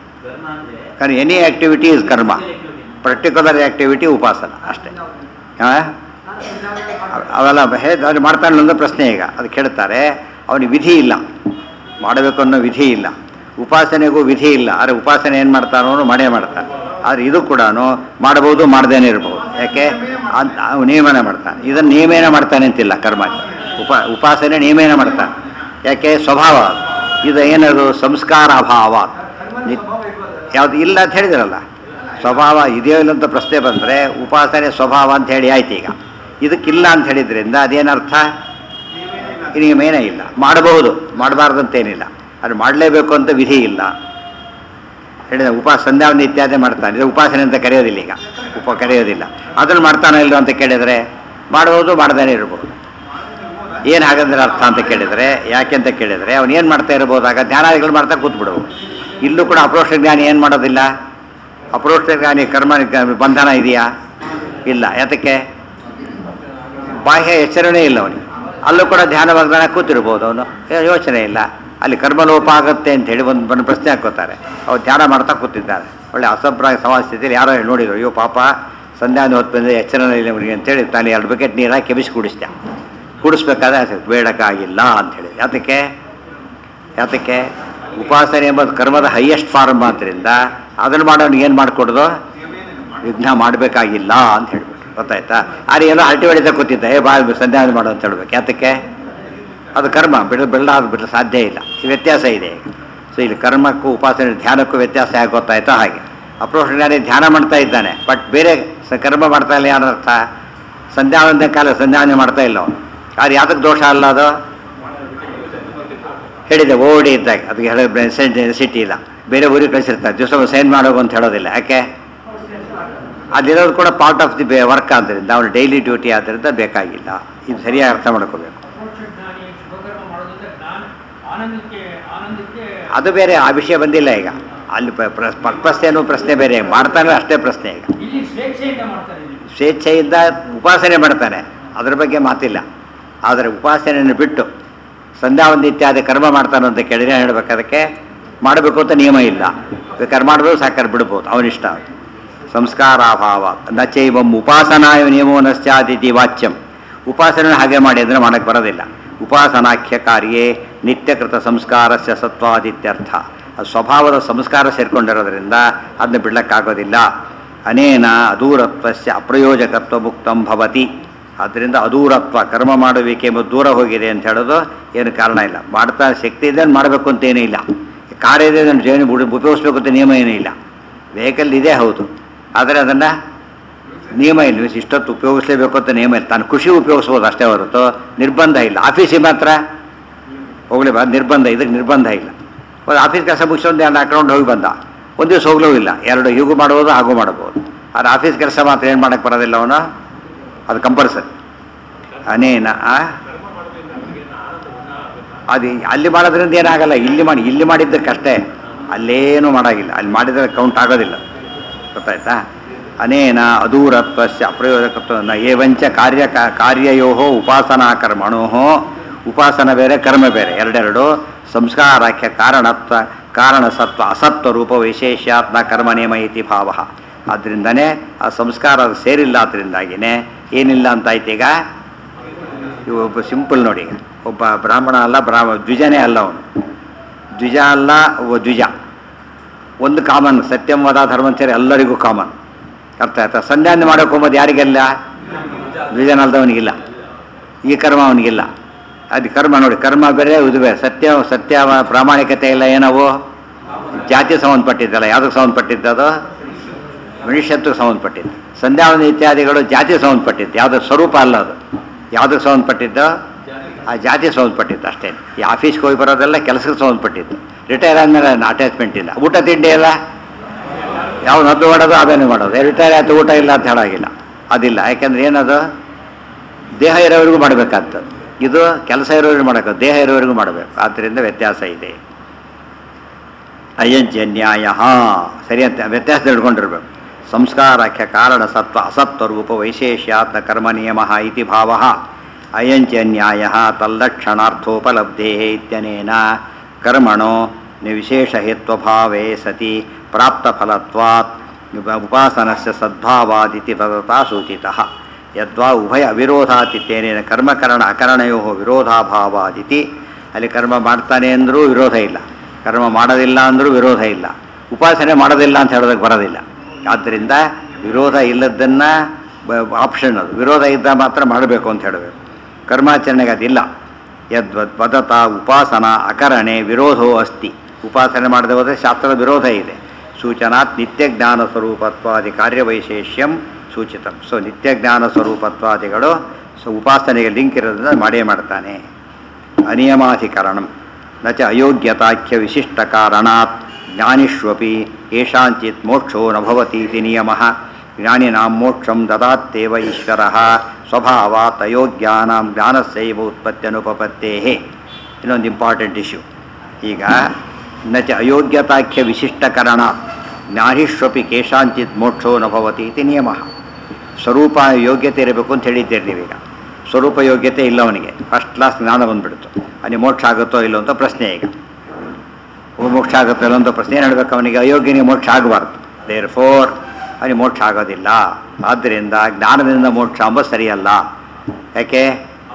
ಕರ್ any activity is karma particular activity upasana ಅಷ್ಟೇ ಹಾಂ ಅವೆಲ್ಲ ಹೇ ಅದು ಮಾಡ್ತಾನೆ ಅನ್ನೋ ಪ್ರಶ್ನೆ ಈಗ ಅದು ಕೇಳ್ತಾರೆ ಅವನಿಗೆ ವಿಧಿ ಇಲ್ಲ ಮಾಡಬೇಕು ಅನ್ನೋ ವಿಧಿ ಇಲ್ಲ ಉಪಾಸನೆಗೂ ವಿಧಿ ಇಲ್ಲ ಆದರೆ ಉಪಾಸನೆ ಏನು ಮಾಡ್ತಾನೋ ಅವನು ಮಾಡೇ ಮಾಡ್ತಾನೆ ಆದರೆ ಇದು ಕೂಡ ಮಾಡಬಹುದು ಮಾಡದೇನೆ ಇರ್ಬೋದು ಯಾಕೆ ಅಂತ ಅವ್ನು ನಿಯಮನ ಮಾಡ್ತಾನೆ ಇದನ್ನು ನಿಯಮೇನ ಮಾಡ್ತಾನೆ ಅಂತಿಲ್ಲ ಕರ್ಮ ಉಪ ಉಪಾಸನೆ ನಿಯಮೇನ ಮಾಡ್ತಾನೆ ಯಾಕೆ ಸ್ವಭಾವ ಅದು. ಇದು ಏನದು ಸಂಸ್ಕಾರ ಅಭಾವ ನಿ- ಯಾವುದು ಇಲ್ಲ ಅಂತ ಹೇಳಿದಿರಲ್ಲ ಸ್ವಭಾವ ಇದೆಯೋ ಇಲ್ಲ ಅಂತ ಪ್ರಶ್ನೆ ಬಂದರೆ ಉಪಾಸನೆ ಸ್ವಭಾವ ಅಂತ ಹೇಳಿ ಆಯ್ತು ಈಗ ಇದಕ್ಕಿಲ್ಲ ಅಂತ ಹೇಳಿದ್ರಿಂದ ಅದೇನರ್ಥ ನಿಯಮೇನೇ ಇಲ್ಲ ಮಾಡಬಹುದು ಮಾಡಬಾರ್ದಂತೇನಿಲ್ಲ ಅದು ಮಾಡಲೇಬೇಕು ಅಂತ ವಿಧಿ ಇಲ್ಲ ಹೇಳಿದ ಉಪಾ ಸಂಧ್ಯಾವಂದ ಇತ್ಯಾದಿ ಮಾಡ್ತಾನೆ ಇದು ಉಪಾಸನೆ ಅಂತ ಕರೆಯೋದಿಲ್ಲ ಈಗ ಉಪ ಕರೆಯೋದಿಲ್ಲ ಅದನ್ನು ಮಾಡ್ತಾನೋ ಇಲ್ಲೋ ಅಂತ ಕೇಳಿದರೆ ಮಾಡ್ಬೋದು ಮಾಡ್ದೇನೆ ಇರ್ಬೋದು ಏನು ಹಾಗಂದ್ರೆ ಅರ್ಥ ಅಂತ ಕೇಳಿದರೆ ಯಾಕೆ ಅಂತ ಕೇಳಿದರೆ ಅವನು ಏನು ಮಾಡ್ತಾ ಇರ್ಬೋದಾಗ ಧ್ಯಾನಾದಿಗಳು ಮಾಡ್ತಾ ಕೂತ್ಬಿಡ್ಬೋದು ಇಲ್ಲೂ ಕೂಡ ಅಪ್ರೋಕ್ಷ ಜ್ಞಾನಿ ಏನು ಮಾಡೋದಿಲ್ಲ ಅಪ್ರೋಕ್ಷ ಜ್ಞಾನಿ ಕರ್ಮ ಬಂಧನ ಇದೆಯಾ ಇಲ್ಲ ಯಾತಕ್ಕೆ ಬಾಹ್ಯ ಎಚ್ಚರಣೆ ಇಲ್ಲ ಅವನಿಗೆ ಅಲ್ಲೂ ಕೂಡ ಧ್ಯಾನ ವಾಗ್ದಾನ ಕೂತಿರ್ಬೋದು ಅವನು ಏ- ಯೋಚನೆ ಇಲ್ಲ ಅಲ್ಲಿ ಕರ್ಮಲೋಪ ಆಗುತ್ತೆ ಅಂತ ಹೇಳಿ ಒಂದು ಒಂದು ಪ್ರಶ್ನೆ ಹಾಕೋತಾರೆ ಅವ್ರು ಧ್ಯಾನ ಮಾಡ್ತಾ ಕೂತಿದ್ದಾರೆ ಒಳ್ಳೆ ಅಸಂಪ್ರಾಯ ಸಮಾಜ ಸ್ಥಿತಿಯಲ್ಲಿ ಯಾರೋ ನೋಡಿದ್ರು ಅಯ್ಯೋ ಪಾಪ ಸಂಧ್ಯಾನ ಹೊತ್ತು ಬಂದರೆ ಎಚ್ಚರಣೆ ಇಲ್ಲ ಅವನಿಗೆ ಅಂತೇಳಿ ತಾನು ಎರಡು ಬಕೆಟ್ ನೀರು ಹಾಕಿ ಕೆಬಿಸಿ ಕುಡಿಸ್ದೆ ಕುಡಿಸ್ಬೇಕಾದ್ರೆ ಅದು ಬೇಡಕ್ಕಾಗಿಲ್ಲ ಅಂಥೇಳಿ ಯಾತಕ್ಕೆ ಯಾತಕ್ಕೆ ಉಪಾಸನೆ ಎಂಬುದು ಕರ್ಮದ ಹೈಯೆಸ್ಟ್ ಫಾರ್ಮ್ ಆದ್ದರಿಂದ ಅದನ್ನು ಮಾಡೋನಿಗೆ ಏನು ಮಾಡಿಕೊಡೋದು ವಿಘ್ನ ಮಾಡಬೇಕಾಗಿಲ್ಲ ಅಂತ ಹೇಳ್ಬಿಟ್ಟು ಗೊತ್ತಾಯ್ತಾ ಆದ್ರೆ ಏನೋ ಹರಟಿ ಹೊಡಿತಾ ಕೂತಿದ್ದ ಏ ಬಾ ಸಂಧ್ಯಾನ ಮಾಡು ಅಂತ ಹೇಳ್ಬೇಕು ಯಾತಕ್ಕೆ ಅದು ಕರ್ಮ ಬಿಡ ಬೆಳ್ಳಾದ ಬಿಡಲು ಸಾಧ್ಯ ಇಲ್ಲ ಈ ವ್ಯತ್ಯಾಸ ಇದೆ ಸೊ ಇಲ್ಲಿ ಕರ್ಮಕ್ಕೂ ಉಪಾಸನೆ ಧ್ಯಾನಕ್ಕೂ ವ್ಯತ್ಯಾಸ ಹೇಗೆ ಗೊತ್ತಾಯ್ತೋ ಹಾಗೆ ಅಪ್ರೋಷ ಜ್ಞಾನಿ ಧ್ಯಾನ ಮಾಡ್ತಾ ಇದ್ದಾನೆ ಬಟ್ ಬೇರೆ ಸ ಕರ್ಮ ಮಾಡ್ತಾ ಇಲ್ಲ ಏನರ್ಥ ಸಂಧ್ಯಾವಂದ ಕಾಲ ಸಂಧ್ಯಾವನೆ ಮಾಡ್ತಾ ಇಲ್ಲ ಅವನು ಆದ್ರೆ ಯಾತಕ್ಕೆ ದೋಷ ಅಲ್ಲ ಅದು ಹೇಳಿದೆ ಓಡಿ ಇದ್ದಾಗ ಅದಕ್ಕೆ ಹೇಳೋ ಸಿಟಿ ಇಲ್ಲ ಬೇರೆ ಊರಿಗೆ ಕಳಿಸಿರ್ತಾರೆ ದಿವಸ ಸೈನ್ ಮಾಡೋದು ಅಂತ ಹೇಳೋದಿಲ್ಲ ಯಾಕೆ ಅದಿರೋದು ಕೂಡ ಪಾರ್ಟ್ ಆಫ್ ದಿ ವರ್ಕ್ ಆದ್ದರಿಂದ ಅವನು ಡೈಲಿ ಡ್ಯೂಟಿ ಆದ್ದರಿಂದ ಬೇಕಾಗಿಲ್ಲ ಇದು ಸರಿಯಾಗಿ ಅರ್ಥ ಮಾಡ್ಕೋಬೇಕು ಜ್ಞಾನಿ ಶುಭಕರ್ಮ ಮಾಡೋದ್ರಿಂದ ಜ್ಞಾನ ಆನಂದಕ್ಕೆ ಆನಂದಕ್ಕೆ ಅದು ಬೇರೆ ಆ ವಿಷಯ ಬಂದಿಲ್ಲ ಈಗ ಅಲ್ಲಿ ಪರ್ಪಸ್ ಏನು ಪ್ರಶ್ನೆ ಬೇರೆ ಮಾಡ್ತಾನೆ ಅಷ್ಟೇ ಪ್ರಶ್ನೆ ಈಗ ಇಲ್ಲಿ ಸ್ವೇಚ್ಛೆಯಿಂದ ಮಾಡ್ತಾರೆ ಇಲ್ಲಿ ಸ್ವೇಚ್ಛೆಯಿಂದ ಉಪಾಸನೆ ಮಾಡ್ತಾನೆ ಅದ್ರ ಬಗ್ಗೆ ಮಾತಿಲ್ಲ ಆದರೆ ಉಪಾಸನೆಯನ್ನು ಬಿಟ್ಟು ಸಂಧ್ಯಾವಂದ ಇತ್ಯಾದಿ ಕರ್ಮ ಮಾಡ್ತಾನೆ ಅಂತ ಕೇಳಿದ್ರೆ ಹೇಳ್ಬೇಕು ಅದಕ್ಕೆ ಮಾಡಬೇಕು ಅಂತ ನಿಯಮ ಇಲ್ಲ ಬೇಕಾದ್ರೆ ಮಾಡ್ಬೋದು ಸಾಕಾರ ಬಿಡ್ಬೋದು ಅವನಿಷ್ಟ ಸಂಸ್ಕಾರಾಭಾವ ನ ಚೈವಂ ಉಪಾಸನಾಯ ನಿಯಮೋ ನಶ್ಚಾದಿತಿ ವಾಚ್ಯಂ ಉಪಾಸನೆ ಹಾಗೆ ಮಾಡಿ ಅಂದರೆ ಮಾಡಕ್ಕೆ ಬರೋದಿಲ್ಲ ಉಪಾಸನಾಖ್ಯ ಕಾರ್ಯೇ ನಿತ್ಯಕೃತ ಸಂಸ್ಕಾರಸ್ಯ ಸತ್ವಾದಿತ್ಯರ್ಥ ಅದು ಸ್ವಭಾವದ ಸಂಸ್ಕಾರ ಸೇರ್ಕೊಂಡಿರೋದ್ರಿಂದ ಅದನ್ನ ಬಿಡ್ಲಕ್ಕಾಗೋದಿಲ್ಲ ಅನೇನ ಅದೂರತ್ವಸ್ಯ ಅಪ್ರಯೋಜಕತ್ವ ಮುಕ್ತಂ ಭವತಿ ಆದ್ದರಿಂದ ಅದೂರತ್ವ ಕರ್ಮ ಮಾಡುವಿಕೆ ಎಂಬುದು ದೂರ ಹೋಗಿದೆ ಅಂತ ಹೇಳೋದು ಏನು ಕಾರಣ ಇಲ್ಲ ಮಾಡ್ತಾ ಶಕ್ತಿ ಇದೆ ಮಾಡಬೇಕು ಅಂತ ಏನೂ ಇಲ್ಲ ಕಾರ್ ಇದೆ ಅದನ್ನು ಜೀವನ ಉಪಯೋಗಿಸ್ಬೇಕು ಅಂತ ನಿಯಮ ಏನೂ ಇಲ್ಲ ವೆಹಿಕಲ್ ಇದೆ ಹೌದು ಆದರೆ ಅದನ್ನು ನಿಯಮ ಇಲ್ಲ ಇಷ್ಟೊತ್ತು ಉಪಯೋಗಿಸ್ಲೇಬೇಕು ಅಂತ ನಿಯಮ ಇಲ್ಲ ತಾನು ಖುಷಿ ಉಪಯೋಗಿಸ್ಬೋದು ಅಷ್ಟೇ ಹೊರತು ನಿರ್ಬಂಧ ಇಲ್ಲ ಆಫೀಸಿಗೆ ಮಾತ್ರ ಹೋಗ್ಲೇಬಾರ್ದು ನಿರ್ಬಂಧ ಇದಕ್ಕೆ ನಿರ್ಬಂಧ ಇಲ್ಲ ಒಂದು ಆಫೀಸ್ ಕೆಲಸ ಮುಗಿಸೊಂದು ಎರಡು ಹಾಕೊಂಡು ಹೋಗಿ ಬಂದ ಒಂದು ದಿವಸ ಹೋಗ್ಲೂ ಇಲ್ಲ ಎರಡು ಹೀಗೂ ಮಾಡ್ಬೋದು ಹಾಗೂ ಮಾಡ್ಬೋದು ಆದರೆ ಆಫೀಸ್ ಕೆಲಸ ಮಾತ್ರ ಏನು ಮಾಡೋಕ್ಕೆ ಬರೋದಿಲ್ಲ ಅವನು ಅದು ಕಂಪಲ್ಸರಿ ಅನೇನ ಆ? ಅದು ಅಲ್ಲಿ ಮಾಡೋದ್ರಿಂದ ಏನಾಗಲ್ಲ ಇಲ್ಲಿ ಮಾಡಿ ಇಲ್ಲಿ ಮಾಡಿದ್ದಕ್ಕಷ್ಟೇ ಅಲ್ಲೇನು ಮಾಡೋಂಗಿಲ್ಲ ಅಲ್ಲಿ ಮಾಡಿದ್ರೆ ಕೌಂಟ್ ಆಗೋದಿಲ್ಲ ಗೊತ್ತಾಯ್ತಾ ಅನೇನ ಅದೂರತ್ವಸ್ಯ ಅಪ್ರಯೋಜಕತ್ವ ನ ಏವಂಚ ಕಾರ್ಯ ಕಾರ್ಯಯೋ ಉಪಾಸನಾ ಕರ್ಮಣೋ ಉಪಾಸನ ಬೇರೆ ಕರ್ಮ ಬೇರೆ ಎರಡೆರಡು ಸಂಸ್ಕಾರಾಖ್ಯ ಕಾರಣತ್ವ ಕಾರಣ ಸತ್ವ ಅಸತ್ವ ರೂಪ ವಿಶೇಷಾತ್ಮ ಕರ್ಮ ನಿಯಮ ಇತಿ ಭಾವ ಆದ್ದರಿಂದನೇ ಆ ಸಂಸ್ಕಾರ ಅದು ಸೇರಿಲ್ಲ ಆದ್ದರಿಂದಾಗಿನೇ ಏನಿಲ್ಲ ಅಂತಾಯ್ತು ಈಗ ಇವ ಒಬ್ಬ ಸಿಂಪಲ್ ನೋಡಿ ಈಗ ಒಬ್ಬ ಬ್ರಾಹ್ಮಣ ಅಲ್ಲ ಬ್ರಾಹ್ಮ ದ್ವಿಜನೇ ಅಲ್ಲ ಅವನು ದ್ವಿಜ ಅಲ್ಲ ಒಬ್ಬ ದ್ವಿಜ ಒಂದು ಕಾಮನ್ ಸತ್ಯಂ ವದ ಧರ್ಮಚರ್ಯ ಎಲ್ಲರಿಗೂ ಕಾಮನ್ ಅರ್ಥ ಆಯ್ತಾ ಸಂಧ್ಯಾನ ಮಾಡೋಕೆ ಹೋಗೋದು ಯಾರಿಗೆಲ್ಲ ದ್ವಿಜನಲ್ದವನಿಗಿಲ್ಲ ಈ ಕರ್ಮ ಅವನಿಗಿಲ್ಲ ಅದು ಕರ್ಮ ನೋಡಿ ಕರ್ಮ ಬೇರೆ ಇದು ಬೇರೆ ಸತ್ಯ ಸತ್ಯ ಪ್ರಾಮಾಣಿಕತೆ ಇಲ್ಲ ಏನವು ಜಾತಿ ಸಂಬಂಧಪಟ್ಟಿದ್ದಲ್ಲ ಯಾವುದಕ್ಕೆ ಸಂಬಂಧಪಟ್ಟಿದ್ದದು ಮನುಷ್ಯತ್ವಕ್ಕೆ ಸಂಬಂಧಪಟ್ಟಿದ್ದು ಸಂಧ್ಯಾವಂದ ಇತ್ಯಾದಿಗಳು ಜಾತಿ ಸಂಬಂಧಪಟ್ಟಿದ್ದು ಯಾವುದೋ ಸ್ವರೂಪ ಅಲ್ಲ ಅದು ಯಾವುದಕ್ಕೆ ಸಂಬಂಧಪಟ್ಟಿದ್ದು ಆ ಜಾತಿ ಸಂಬಂಧಪಟ್ಟಿದ್ದು ಅಷ್ಟೇ ಈ ಆಫೀಸ್ಗೆ ಹೋಗಿ ಬರೋದೆಲ್ಲ ಕೆಲಸಕ್ಕೆ ಸಂಬಂಧಪಟ್ಟಿದ್ದು ರಿಟೈರ್ ಆದಮೇಲೆ ಅಟ್ಯಾಚ್ಮೆಂಟ್ ಇಲ್ಲ ಊಟ ತಿಂಡಿ ಎಲ್ಲ ಯಾವ ನದ್ದು ಮಾಡೋದು ಅದೇನು ಮಾಡೋದು ರಿಟೈರ್ ಆಯ್ತು ಊಟ ಇಲ್ಲ ಅಂತ ಹೇಳಾಗಿಲ್ಲ ಅದಿಲ್ಲ ಯಾಕೆಂದ್ರೆ ಏನದು ದೇಹ ಇರೋವರೆಗೂ ಮಾಡಬೇಕಾಗ್ತದೆ ಇದು ಕೆಲಸ ಇರೋವರೆಗೂ ಮಾಡಬೇಕು ದೇಹ ಇರೋವರೆಗೂ ಮಾಡಬೇಕು ಆದ್ದರಿಂದ ವ್ಯತ್ಯಾಸ ಇದೆ ಅಯಂಜನ್ಯಾಯ ಸರಿ ಅಂತ ವ್ಯತ್ಯಾಸ ತಿಳ್ಕೊಂಡಿರ್ಬೇಕು ಸಂಸ್ಕಾರಾಖ್ಯ ಕಾರಣ ಸತ್ವ ಅಸತ್ವ ರೂಪ ವೈಶೇಷ್ಯಾತ್ಮ ಕರ್ಮ ನಿಯಮ ಇತಿ ಭಾವ ಅಯಂಚನ್ಯಾಯ ತಲ್ಲಕ್ಷಣಾರ್ಥೋಪಲಬ್ಧೇ ಇತ್ಯನೇನ ಕರ್ಮಣೋ ವಿಶೇಷಹೇತ್ವಭಾವೇ ಸತಿ ಪ್ರಾಪ್ತಫಲತ್ವಾತ್ ಉಪಾಸನಸ್ಯ ಸದ್ಭಾವಾದಿತಿ ತದತಾ ಸೂಚಿತಃ ಯದ್ವಾ ಉಭಯ ಅವಿರೋಧಾತಿತ್ಯನೇನ ಕರ್ಮಕರಣ ಅಕರಣಯೋ ವಿರೋಧಾಭಾವಾದಿತಿ ಅಲ್ಲಿ ಕರ್ಮ ಮಾಡ್ತಾನೆ ಅಂದರೂ ವಿರೋಧ ಇಲ್ಲ ಕರ್ಮ ಮಾಡೋದಿಲ್ಲ ಅಂದರೂ ವಿರೋಧ ಇಲ್ಲ ಉಪಾಸನೆ ಮಾಡೋದಿಲ್ಲ ಅಂತ ಹೇಳೋದಕ್ಕೆ ಬರೋದಿಲ್ಲ ಆದ್ದರಿಂದ ವಿರೋಧ ಇಲ್ಲದನ್ನು ಆಪ್ಷನ್ ಅದು ವಿರೋಧ ಇದ್ದ ಮಾತ್ರ ಮಾಡಬೇಕು ಅಂತ ಹೇಳಬೇಕು ಕರ್ಮಾಚರಣೆಗೆ ಅದಿಲ್ಲ ಯದ್ವದ್ ವದತ ಉಪಾಸನ ಅಕರಣೆ ವಿರೋಧೋ ಅಸ್ತಿ ಉಪಾಸನೆ ಮಾಡದೆ ಹೋದರೆ ಶಾಸ್ತ್ರದ ವಿರೋಧ ಇದೆ ಸೂಚನಾತ್ ನಿತ್ಯ ಜ್ಞಾನ ಸ್ವರೂಪತ್ವಾದಿ ಕಾರ್ಯವೈಶೇಷ್ಯಂ ಸೂಚಿತಂ ಸೊ ನಿತ್ಯ ಜ್ಞಾನ ಸ್ವರೂಪತ್ವಾದಿಗಳು ಸೊ ಉಪಾಸನೆಗೆ ಲಿಂಕ್ ಇರೋದ್ರಿಂದ ಮಾಡೇ ಮಾಡ್ತಾನೆ ಅನಿಯಮಾಧಿಕರಣಂ ನ ಚ ಅಯೋಗ್ಯತಾಖ್ಯ ವಿಶಿಷ್ಟ ಕಾರಣಾತ್ ಜ್ಞಾನಿಷ್ವಪಿ ಯೇಷಾಂಚಿತ್ ಮೋಕ್ಷೋ ನ ಭವತಿ ಇತಿ ನಿಯಮಃ ಜ್ಞಾನಿನಾಂ ಮೋಕ್ಷಂ ದದಾತ್ತೇವ ಈಶ್ವರಃ ಸ್ವಭಾವಾತ್ ಅಯೋಗ್ಯಾನಾಂ ಜ್ಞಾನಸ್ಯೈವ ಉತ್ಪತ್ತ್ಯನುಪಪತ್ತೇಃ ಇನ್ನೊಂದು ಇಂಪಾರ್ಟೆಂಟ್ ಇಶ್ಯೂ ಈಗ ನ ಚ ಅಯೋಗ್ಯತಾಖ್ಯ ವಿಶಿಷ್ಟಕರಣ ಜ್ಞಾನಿಷ್ವಪಿ ಕೇಶಾಂಚಿತ್ ಮೋಕ್ಷೋ ನ ಭವತಿ ಇತಿ ನಿಯಮಃ ಸ್ವರೂಪ ಯೋಗ್ಯತೆ ಇರಬೇಕು ಅಂತ ಹೇಳಿದ್ದೀರಿ ನೀವೀಗ ಸ್ವರೂಪ ಯೋಗ್ಯತೆ ಇಲ್ಲ ಅವನಿಗೆ ಫಸ್ಟ್ ಕ್ಲಾಸ್ ಜ್ಞಾನ ಬಂದ್ಬಿಡ್ತು ಅವನಿಗೆ ಮೋಕ್ಷ ಆಗುತ್ತೋ ಇಲ್ಲೋ ಅಂತ ಪ್ರಶ್ನೆ ಈಗ ಓ, ಮೋಕ್ಷ ಆಗುತ್ತೋ ಇಲ್ಲೋ ಅಂತ ಪ್ರಶ್ನೆ ಏನು ಹೇಳ್ಬೇಕು ಅವನಿಗೆ ಅಯೋಗ್ಯನಿಗೆ ಮೋಕ್ಷ ಆಗಬಾರ್ದು ದೇರ್ ಫೋರ್ ಅವನಿಗೆ ಮೋಕ್ಷ ಆಗೋದಿಲ್ಲ ಆದ್ದರಿಂದ ಜ್ಞಾನದಿಂದ ಮೋಕ್ಷ ಅಂಬ ಸರಿಯಲ್ಲ ಯಾಕೆ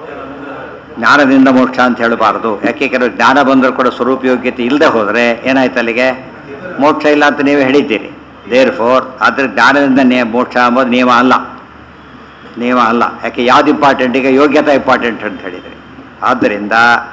ಜ್ಞಾನದಿಂದ ಮೋಕ್ಷ ಅಂತ ಹೇಳಬಾರ್ದು ಯಾಕೆ ಕೆಲವು ಜ್ಞಾನ ಬಂದರೂ ಕೂಡ ಸ್ವರೂಪ ಯೋಗ್ಯತೆ ಇಲ್ಲದೆ ಹೋದರೆ ಏನಾಯ್ತು ಅಲ್ಲಿಗೆ ಮೋಕ್ಷ ಇಲ್ಲ ಅಂತ ನೀವೇ ಹೇಳಿದ್ದೀರಿ ದೇರ್ ಫೋರ್ ಆದರೆ ಜ್ಞಾನದಿಂದ ನೇ ಮೋಕ್ಷ ಅಂಬೋದು ನಿಯಮ ಅಲ್ಲ ನಿಯಮ ಅಲ್ಲ ಯಾಕೆ ಯಾವ್ದು ಇಂಪಾರ್ಟೆಂಟ್ ಈಗ ಯೋಗ್ಯತಾ ಇಂಪಾರ್ಟೆಂಟ್ ಅಂತ ಹೇಳಿದ್ರಿ ಆದ್ದರಿಂದ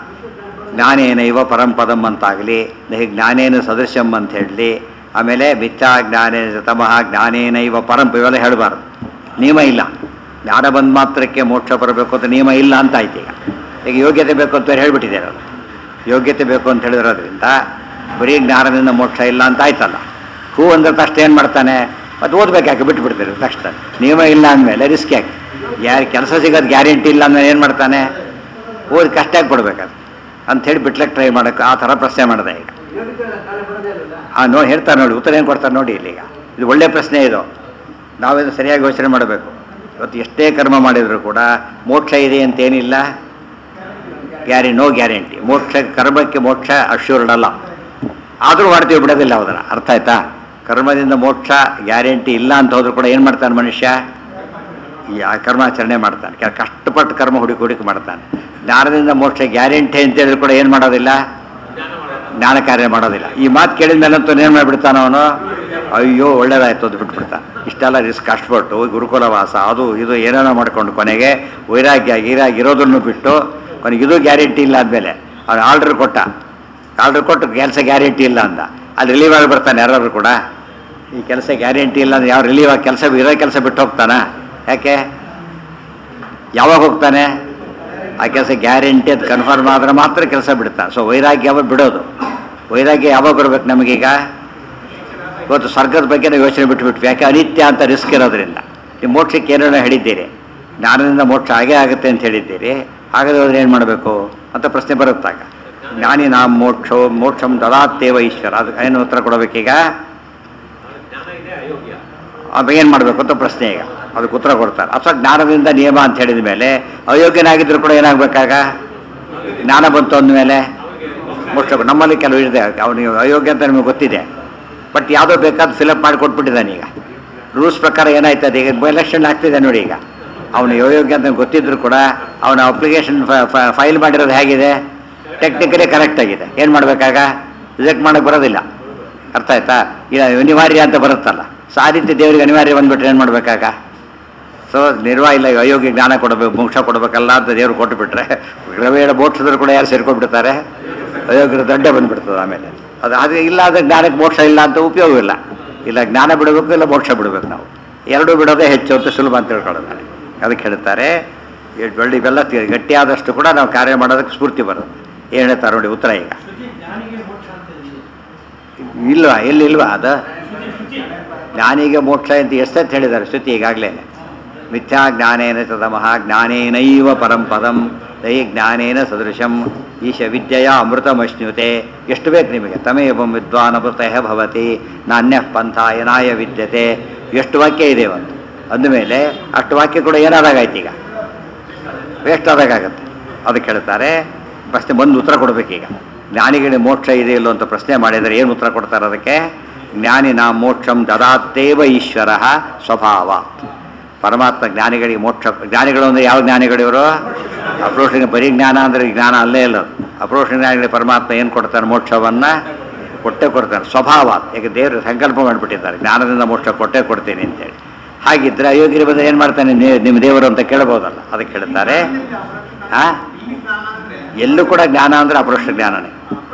ಜ್ಞಾನೇನ ಇವ ಪರಂಪದಂ ಅಂತಾಗಲಿ ನಹಿ ಜ್ಞಾನೇನ ಸದೃಶ್ಯಂ ಅಂತ ಹೇಳಲಿ ಆಮೇಲೆ ಮಿಥ್ಯಾ ಜ್ಞಾನೇನ ತಮಃ ಜ್ಞಾನೇನ ಇವ ಪರಂಪ ಇವೆಲ್ಲ ಹೇಳಬಾರ್ದು ನಿಯಮ ಇಲ್ಲ ಜ್ಞಾನ ಬಂದ ಮಾತ್ರಕ್ಕೆ ಮೋಕ್ಷ ಬರಬೇಕು ಅಂತ ನಿಯಮ ಇಲ್ಲ ಅಂತ ಆಯ್ತು ಈಗ ಈಗ ಯೋಗ್ಯತೆ ಬೇಕು ಅಂತ ಹೇಳ್ಬಿಟ್ಟಿದ್ದಾರೆ ಅವರು ಯೋಗ್ಯತೆ ಬೇಕು ಅಂತ ಹೇಳಿರೋದ್ರಿಂದ ಬರೀ ಜ್ಞಾನದಿಂದ ಮೋಕ್ಷ ಇಲ್ಲ ಅಂತ ಆಯ್ತಲ್ಲ ಹೂ ಅಂದ್ರೆ ತಕ್ಷಣ ಏನು ಮಾಡ್ತಾನೆ ಅದು ಓದ್ಬೇಕು ಯಾಕೆ ಬಿಟ್ಬಿಡ್ತಾರೆ ತಕ್ಷಣ ನಿಯಮ ಇಲ್ಲ ಅಂದಮೇಲೆ ರಿಸ್ಕ್ ಯಾಕೆ ಯಾರು ಕೆಲಸ ಸಿಗೋದು ಗ್ಯಾರಂಟಿ ಇಲ್ಲ ಅಂದಮೇಲೆ ಏನು ಮಾಡ್ತಾನೆ ಓದಿ ಕಷ್ಟ ಆಗಿ ಕೊಡ್ಬೇಕದು ಅಂತ ಹೇಳಿ ಬಿಟ್ಲಕ್ಕೆ ಟ್ರೈ ಮಾಡೋಕ್ಕೆ ಆ ಥರ ಪ್ರಶ್ನೆ ಮಾಡಿದೆ ಈಗ ಹಾಂ ನೋಡಿ ಹೇಳ್ತಾರೆ ನೋಡಿ ಉತ್ತರ ಏನು ಕೊಡ್ತಾರೆ ನೋಡಿ ಇಲ್ಲೀಗ ಇದು ಒಳ್ಳೆಯ ಪ್ರಶ್ನೆ ಇದು ನಾವಿದು ಸರಿಯಾಗಿ ಯೋಚನೆ ಮಾಡಬೇಕು ಇವತ್ತು ಎಷ್ಟೇ ಕರ್ಮ ಮಾಡಿದರೂ ಕೂಡ ಮೋಕ್ಷ ಇದೆ ಅಂತೇನಿಲ್ಲ ಗ್ಯಾರಿ ನೋ ಗ್ಯಾರಂಟಿ ಮೋಕ್ಷ ಕರ್ಮಕ್ಕೆ ಮೋಕ್ಷ ಅಶ್ಯೂರ್ಡ್ ಅಲ್ಲ ಆದರೂ ಮಾಡ್ತೀವಿ ಬಿಡೋದಿಲ್ಲ ಅದನ್ನು ಅರ್ಥ ಆಯ್ತಾ ಕರ್ಮದಿಂದ ಮೋಕ್ಷ ಗ್ಯಾರಂಟಿ ಇಲ್ಲ ಅಂತ ಹೋದ್ರೂ ಕೂಡ ಏನು ಮಾಡ್ತಾನೆ ಮನುಷ್ಯ ಯಾ ಕರ್ಮಾಚರಣೆ ಮಾಡ್ತಾನೆ ಕೆ- ಕಷ್ಟಪಟ್ಟು ಕರ್ಮ ಹುಡುಕಿ ಹುಡುಕಿ ಮಾಡ್ತಾನೆ ಜ್ಞಾನದಿಂದ ಮೋಕ್ಷ ಗ್ಯಾರಂಟಿ ಅಂತ ಹೇಳಿದ್ರು ಕೂಡ ಏನು ಮಾಡೋದಿಲ್ಲ ಜ್ಞಾನ ಕಾರ್ಯ ಮಾಡೋದಿಲ್ಲ ಈ ಮಾತು ಕೇಳಿದ ಮೇಲಂತೂ ಏನು ಮಾಡಿಬಿಡ್ತಾನ ಅವನು ಅಯ್ಯೋ ಒಳ್ಳೇದಾಯ್ತು ಅದು ಬಿಟ್ಬಿಡ್ತಾನೆ ಇಷ್ಟೆಲ್ಲ ರಿಸ್ಕ್ ಕಷ್ಟಪಟ್ಟು ಗುರುಕುಲ ವಾಸ ಅದು ಇದು ಏನೇನೋ ಮಾಡ್ಕೊಂಡು ಕೊನೆಗೆ ವೈರಾಗ್ಯ ಗೀರಾಗಿ ಇರೋದನ್ನು ಬಿಟ್ಟು ಕೊನೆಗೆ ಇದು ಗ್ಯಾರಂಟಿ ಇಲ್ಲ ಆದಮೇಲೆ ಅವ್ನು ಆರ್ಡರ್ ಕೊಟ್ಟ ಆರ್ಡರ್ ಕೊಟ್ಟು ಕೆಲಸ ಗ್ಯಾರಂಟಿ ಇಲ್ಲ ಅಂದ ಅಲ್ಲಿ ರಿಲೀವ್ ಆಗಿ ಬರ್ತಾನೆ ಯಾರಾದ್ರು ಕೂಡ ಈ ಕೆಲಸ ಗ್ಯಾರಂಟಿ ಇಲ್ಲ ಅಂದ್ರೆ ಯಾವ ರಿಲೀವ್ ಆಗಿ ಕೆಲಸ ಇರೋ ಕೆಲಸ ಬಿಟ್ಟು ಹೋಗ್ತಾನ ಯಾಕೆ ಯಾವಾಗ ಹೋಗ್ತಾನೆ ಆ ಕೆಲಸ ಗ್ಯಾರಂಟಿ ಅದು ಕನ್ಫರ್ಮ್ ಆದ್ರೆ ಮಾತ್ರ ಕೆಲಸ ಬಿಡ್ತಾನೆ ಸೊ ವೈರಾಗ್ಯ ಯಾವಾಗ ಬಿಡೋದು ವೈರಾಗ್ಯ ಯಾವಾಗ ಬರ್ಬೇಕು ನಮಗೀಗ ಇವತ್ತು ಸ್ವರ್ಗದ ಬಗ್ಗೆ ನಾವು ಯೋಚನೆ ಬಿಟ್ಬಿಟ್ವಿ ಯಾಕೆ ಅನಿತ್ಯ ಅಂತ ರಿಸ್ಕ್ ಇರೋದ್ರಿಂದ ನೀವು ಮೋಕ್ಷಕ್ಕೆ ಏನೇನೋ ಹೇಳಿದ್ದೀರಿ ಜ್ಞಾನದಿಂದ ಮೋಕ್ಷ ಆಗೇ ಆಗುತ್ತೆ ಅಂತ ಹೇಳಿದ್ದೀರಿ ಹಾಗಾದ್ರೆ ಹೋದ್ರೆ ಏನು ಮಾಡಬೇಕು ಅಂತ ಪ್ರಶ್ನೆ ಬರುತ್ತಾಗ ಜ್ಞಾನಿ ನಾ ಮೋಕ್ಷೋ ಮೋಕ್ಷಂ ದದಾತ್ತೇವ ಈಶ್ವರ ಅದಕ್ಕೆ ಏನು ಉತ್ತರ ಕೊಡಬೇಕೀಗ ಅದು ಏನು ಮಾಡಬೇಕು ಅಂತ ಪ್ರಶ್ನೆ ಈಗ ಅದಕ್ಕೆ ಉತ್ತರ ಕೊಡ್ತಾರೆ ಅಥವಾ ಜ್ಞಾನದಿಂದ ನಿಯಮ ಅಂತ ಹೇಳಿದ ಮೇಲೆ ಅಯೋಗ್ಯನಾಗಿದ್ದರೂ ಕೂಡ ಏನಾಗಬೇಕಾಗ ಜ್ಞಾನ ಬಂತು ಅಂದಮೇಲೆ ಮೋಕ್ಷ ನಮ್ಮಲ್ಲಿ ಕೆಲವು ಇದೆ ಅವನಿಗೆ ಅಯೋಗ್ಯ ಅಂತ ನಿಮಗೆ ಗೊತ್ತಿದೆ ಬಟ್ ಯಾವುದೋ ಬೇಕಾದ ಫಿಲಪ್ ಮಾಡಿ ಕೊಟ್ಬಿಟ್ಟಿದ್ದಾನೆ ಈಗ ರೂಲ್ಸ್ ಪ್ರಕಾರ ಏನಾಯ್ತದೆ ಈಗ ಎಲೆಕ್ಷನ್ ಆಗ್ತಿದೆ ನೋಡಿ ಈಗ ಅವನು ಅಯೋಗ್ಯ ಅಂತ ಗೊತ್ತಿದ್ರು ಕೂಡ ಅವನ ಅಪ್ಲಿಕೇಶನ್ ಫೈಲ್ ಮಾಡಿರೋದು ಹೇಗಿದೆ ಟೆಕ್ನಿಕಲಿ ಕರೆಕ್ಟ್ ಆಗಿದೆ ಏನು ಮಾಡಬೇಕಾಗ ರಿಜೆಕ್ಟ್ ಮಾಡೋಕ್ಕೆ ಬರೋದಿಲ್ಲ ಅರ್ಥ ಆಯ್ತಾ ಇಲ್ಲ ಅನಿವಾರ್ಯ ಅಂತ ಬರುತ್ತಲ್ಲ ಸೊ ಆ ರೀತಿ ದೇವರಿಗೆ ಅನಿವಾರ್ಯ ಬಂದ್ಬಿಟ್ರೆ ಏನು ಮಾಡಬೇಕಾಗ ಸೊ ನಿರ್ವಾಹ ಇಲ್ಲ ಅಯೋಗ್ಯ ಜ್ಞಾನ ಕೊಡಬೇಕು ಮೋಕ್ಷ ಕೊಡಬೇಕಲ್ಲ ಅಂತ ದೇವರು ಕೊಟ್ಟು ಬಿಟ್ರೆ ವೇಳ ಮೋಕ್ಷದ್ರು ಕೂಡ ಯಾರು ಸೇರ್ಕೊಂಡ್ಬಿಡ್ತಾರೆ ಅಯೋಗ್ಯರ ದಂಡ ಬಂದ್ಬಿಡ್ತದೆ ಆಮೇಲೆ ಅದು ಅದು ಇಲ್ಲ ಆದರೆ ಜ್ಞಾನಕ್ಕೆ ಮೋಕ್ಷ ಇಲ್ಲ ಅಂತ ಉಪಯೋಗವಿಲ್ಲ ಇಲ್ಲ ಜ್ಞಾನ ಬಿಡಬೇಕು ಇಲ್ಲ ಮೋಕ್ಷ ಬಿಡಬೇಕು ನಾವು ಎರಡೂ ಬಿಡೋದೇ ಹೆಚ್ಚು ಅಂತ ಸುಲಭ ಅಂತ ತಿಳ್ಕೊಳ್ಳೋದು ಅದಕ್ಕೆ ಹೇಳ್ತಾರೆ ಎಷ್ಟು ಬೆಳ್ಳಿ ಇವೆಲ್ಲ ತಿ- ಗಟ್ಟಿಯಾದಷ್ಟು ಕೂಡ ನಾವು ಕಾರ್ಯ ಮಾಡೋದಕ್ಕೆ ಸ್ಫೂರ್ತಿ ಬರೋದು ಏನು ಹೇಳ್ತಾರೆ ನೋಡಿ ಉತ್ತರ ಈಗ ಶ್ರುತಿ ಜ್ಞಾನಿಗೆ ಮೋಕ್ಷ ಅಂತ ಇದೆ ಇಲ್ವಾ ಎಲ್ಲಿ ಇಲ್ವಾ ಅದು ಶ್ರುತಿ ಶ್ರುತಿ ಜ್ಞಾನಿಗೆ ಮೋಕ್ಷ ಅಂತ ಎಷ್ಟಂತ ಹೇಳಿದ್ದಾರೆ ಶ್ರುತಿ ಈಗಾಗಲೇ ಮಿಥ್ಯಾ ಜ್ಞಾನೇನ ತದಮಃ ಜ್ಞಾನೇನೈವ ಪರಂ ಪದಂ ದೈ ಜ್ಞಾನೇನ ಸದೃಶಂ ಈಶ ವಿದ್ಯೆಯ ಅಮೃತಮಶ್ನುತೆ ಎಷ್ಟು ಬೇಕು ನಿಮಗೆ ತಮೇವಂ ವಿದ್ವಾನ್ ಅಮೃತಃ ಭವತಿ ನಾಣ್ಯ ಪಂಥ ಏನಾಯ ವಿದ್ಯತೆ ಎಷ್ಟು ವಾಕ್ಯ ಇದೆ ಒಂದು ಅಂದಮೇಲೆ ಅಷ್ಟು ವಾಕ್ಯ ಕೂಡ ಏನಾದಾಗಾಯ್ತು ಈಗ ವೇಸ್ಟ್ ಆದಾಗತ್ತೆ ಅದಕ್ಕೆ ಹೇಳ್ತಾರೆ ಪ್ರಶ್ನೆ ಬಂದು ಉತ್ತರ ಕೊಡಬೇಕೀಗ ಜ್ಞಾನಿಗಳಿಗೆ ಮೋಕ್ಷ ಇದೆ ಇಲ್ಲೋ ಅಂತ ಪ್ರಶ್ನೆ ಮಾಡಿದರೆ ಏನು ಉತ್ತರ ಕೊಡ್ತಾರೆ ಅದಕ್ಕೆ ಜ್ಞಾನಿನ ಮೋಕ್ಷಂ ದದಾತ್ತೇವ ಈಶ್ವರ ಸ್ವಭಾವ ಪರಮಾತ್ಮ ಜ್ಞಾನಿಗಳಿಗೆ ಮೋಕ್ಷ ಜ್ಞಾನಿಗಳು ಅಂದರೆ ಯಾವ ಜ್ಞಾನಿಗಳು ಇವರು ಅಪ್ರೋಷ ಬರೀ ಜ್ಞಾನ ಅಂದರೆ ಜ್ಞಾನ ಅಲ್ಲೇ ಇಲ್ಲ ಅಪ್ರೋಷ ಜ್ಞಾನಿಗಳಿಗೆ ಪರಮಾತ್ಮ ಏನು ಕೊಡ್ತಾನೆ ಮೋಕ್ಷವನ್ನು ಕೊಟ್ಟೆ ಕೊಡ್ತಾನೆ ಸ್ವಭಾವ ಯಾಕೆ ದೇವರು ಸಂಕಲ್ಪ ಮಾಡಿಬಿಟ್ಟಿದ್ದಾರೆ ಜ್ಞಾನದಿಂದ ಮೋಕ್ಷ ಕೊಟ್ಟೆ ಕೊಡ್ತೀನಿ ಅಂತೇಳಿ ಹಾಗಿದ್ರೆ ಅಯೋಗ್ಯರು ಬಂದರೆ ಏನು ಮಾಡ್ತಾನೆ ನೀ- ನಿಮ್ಮ ದೇವರು ಅಂತ ಕೇಳ್ಬೋದಲ್ಲ ಅದಕ್ಕೆ ಹೇಳ್ತಾರೆ ಆ ಎಲ್ಲೂ ಕೂಡ ಜ್ಞಾನ ಅಂದರೆ ಅಪರೋಕ್ಷ ಜ್ಞಾನನೇ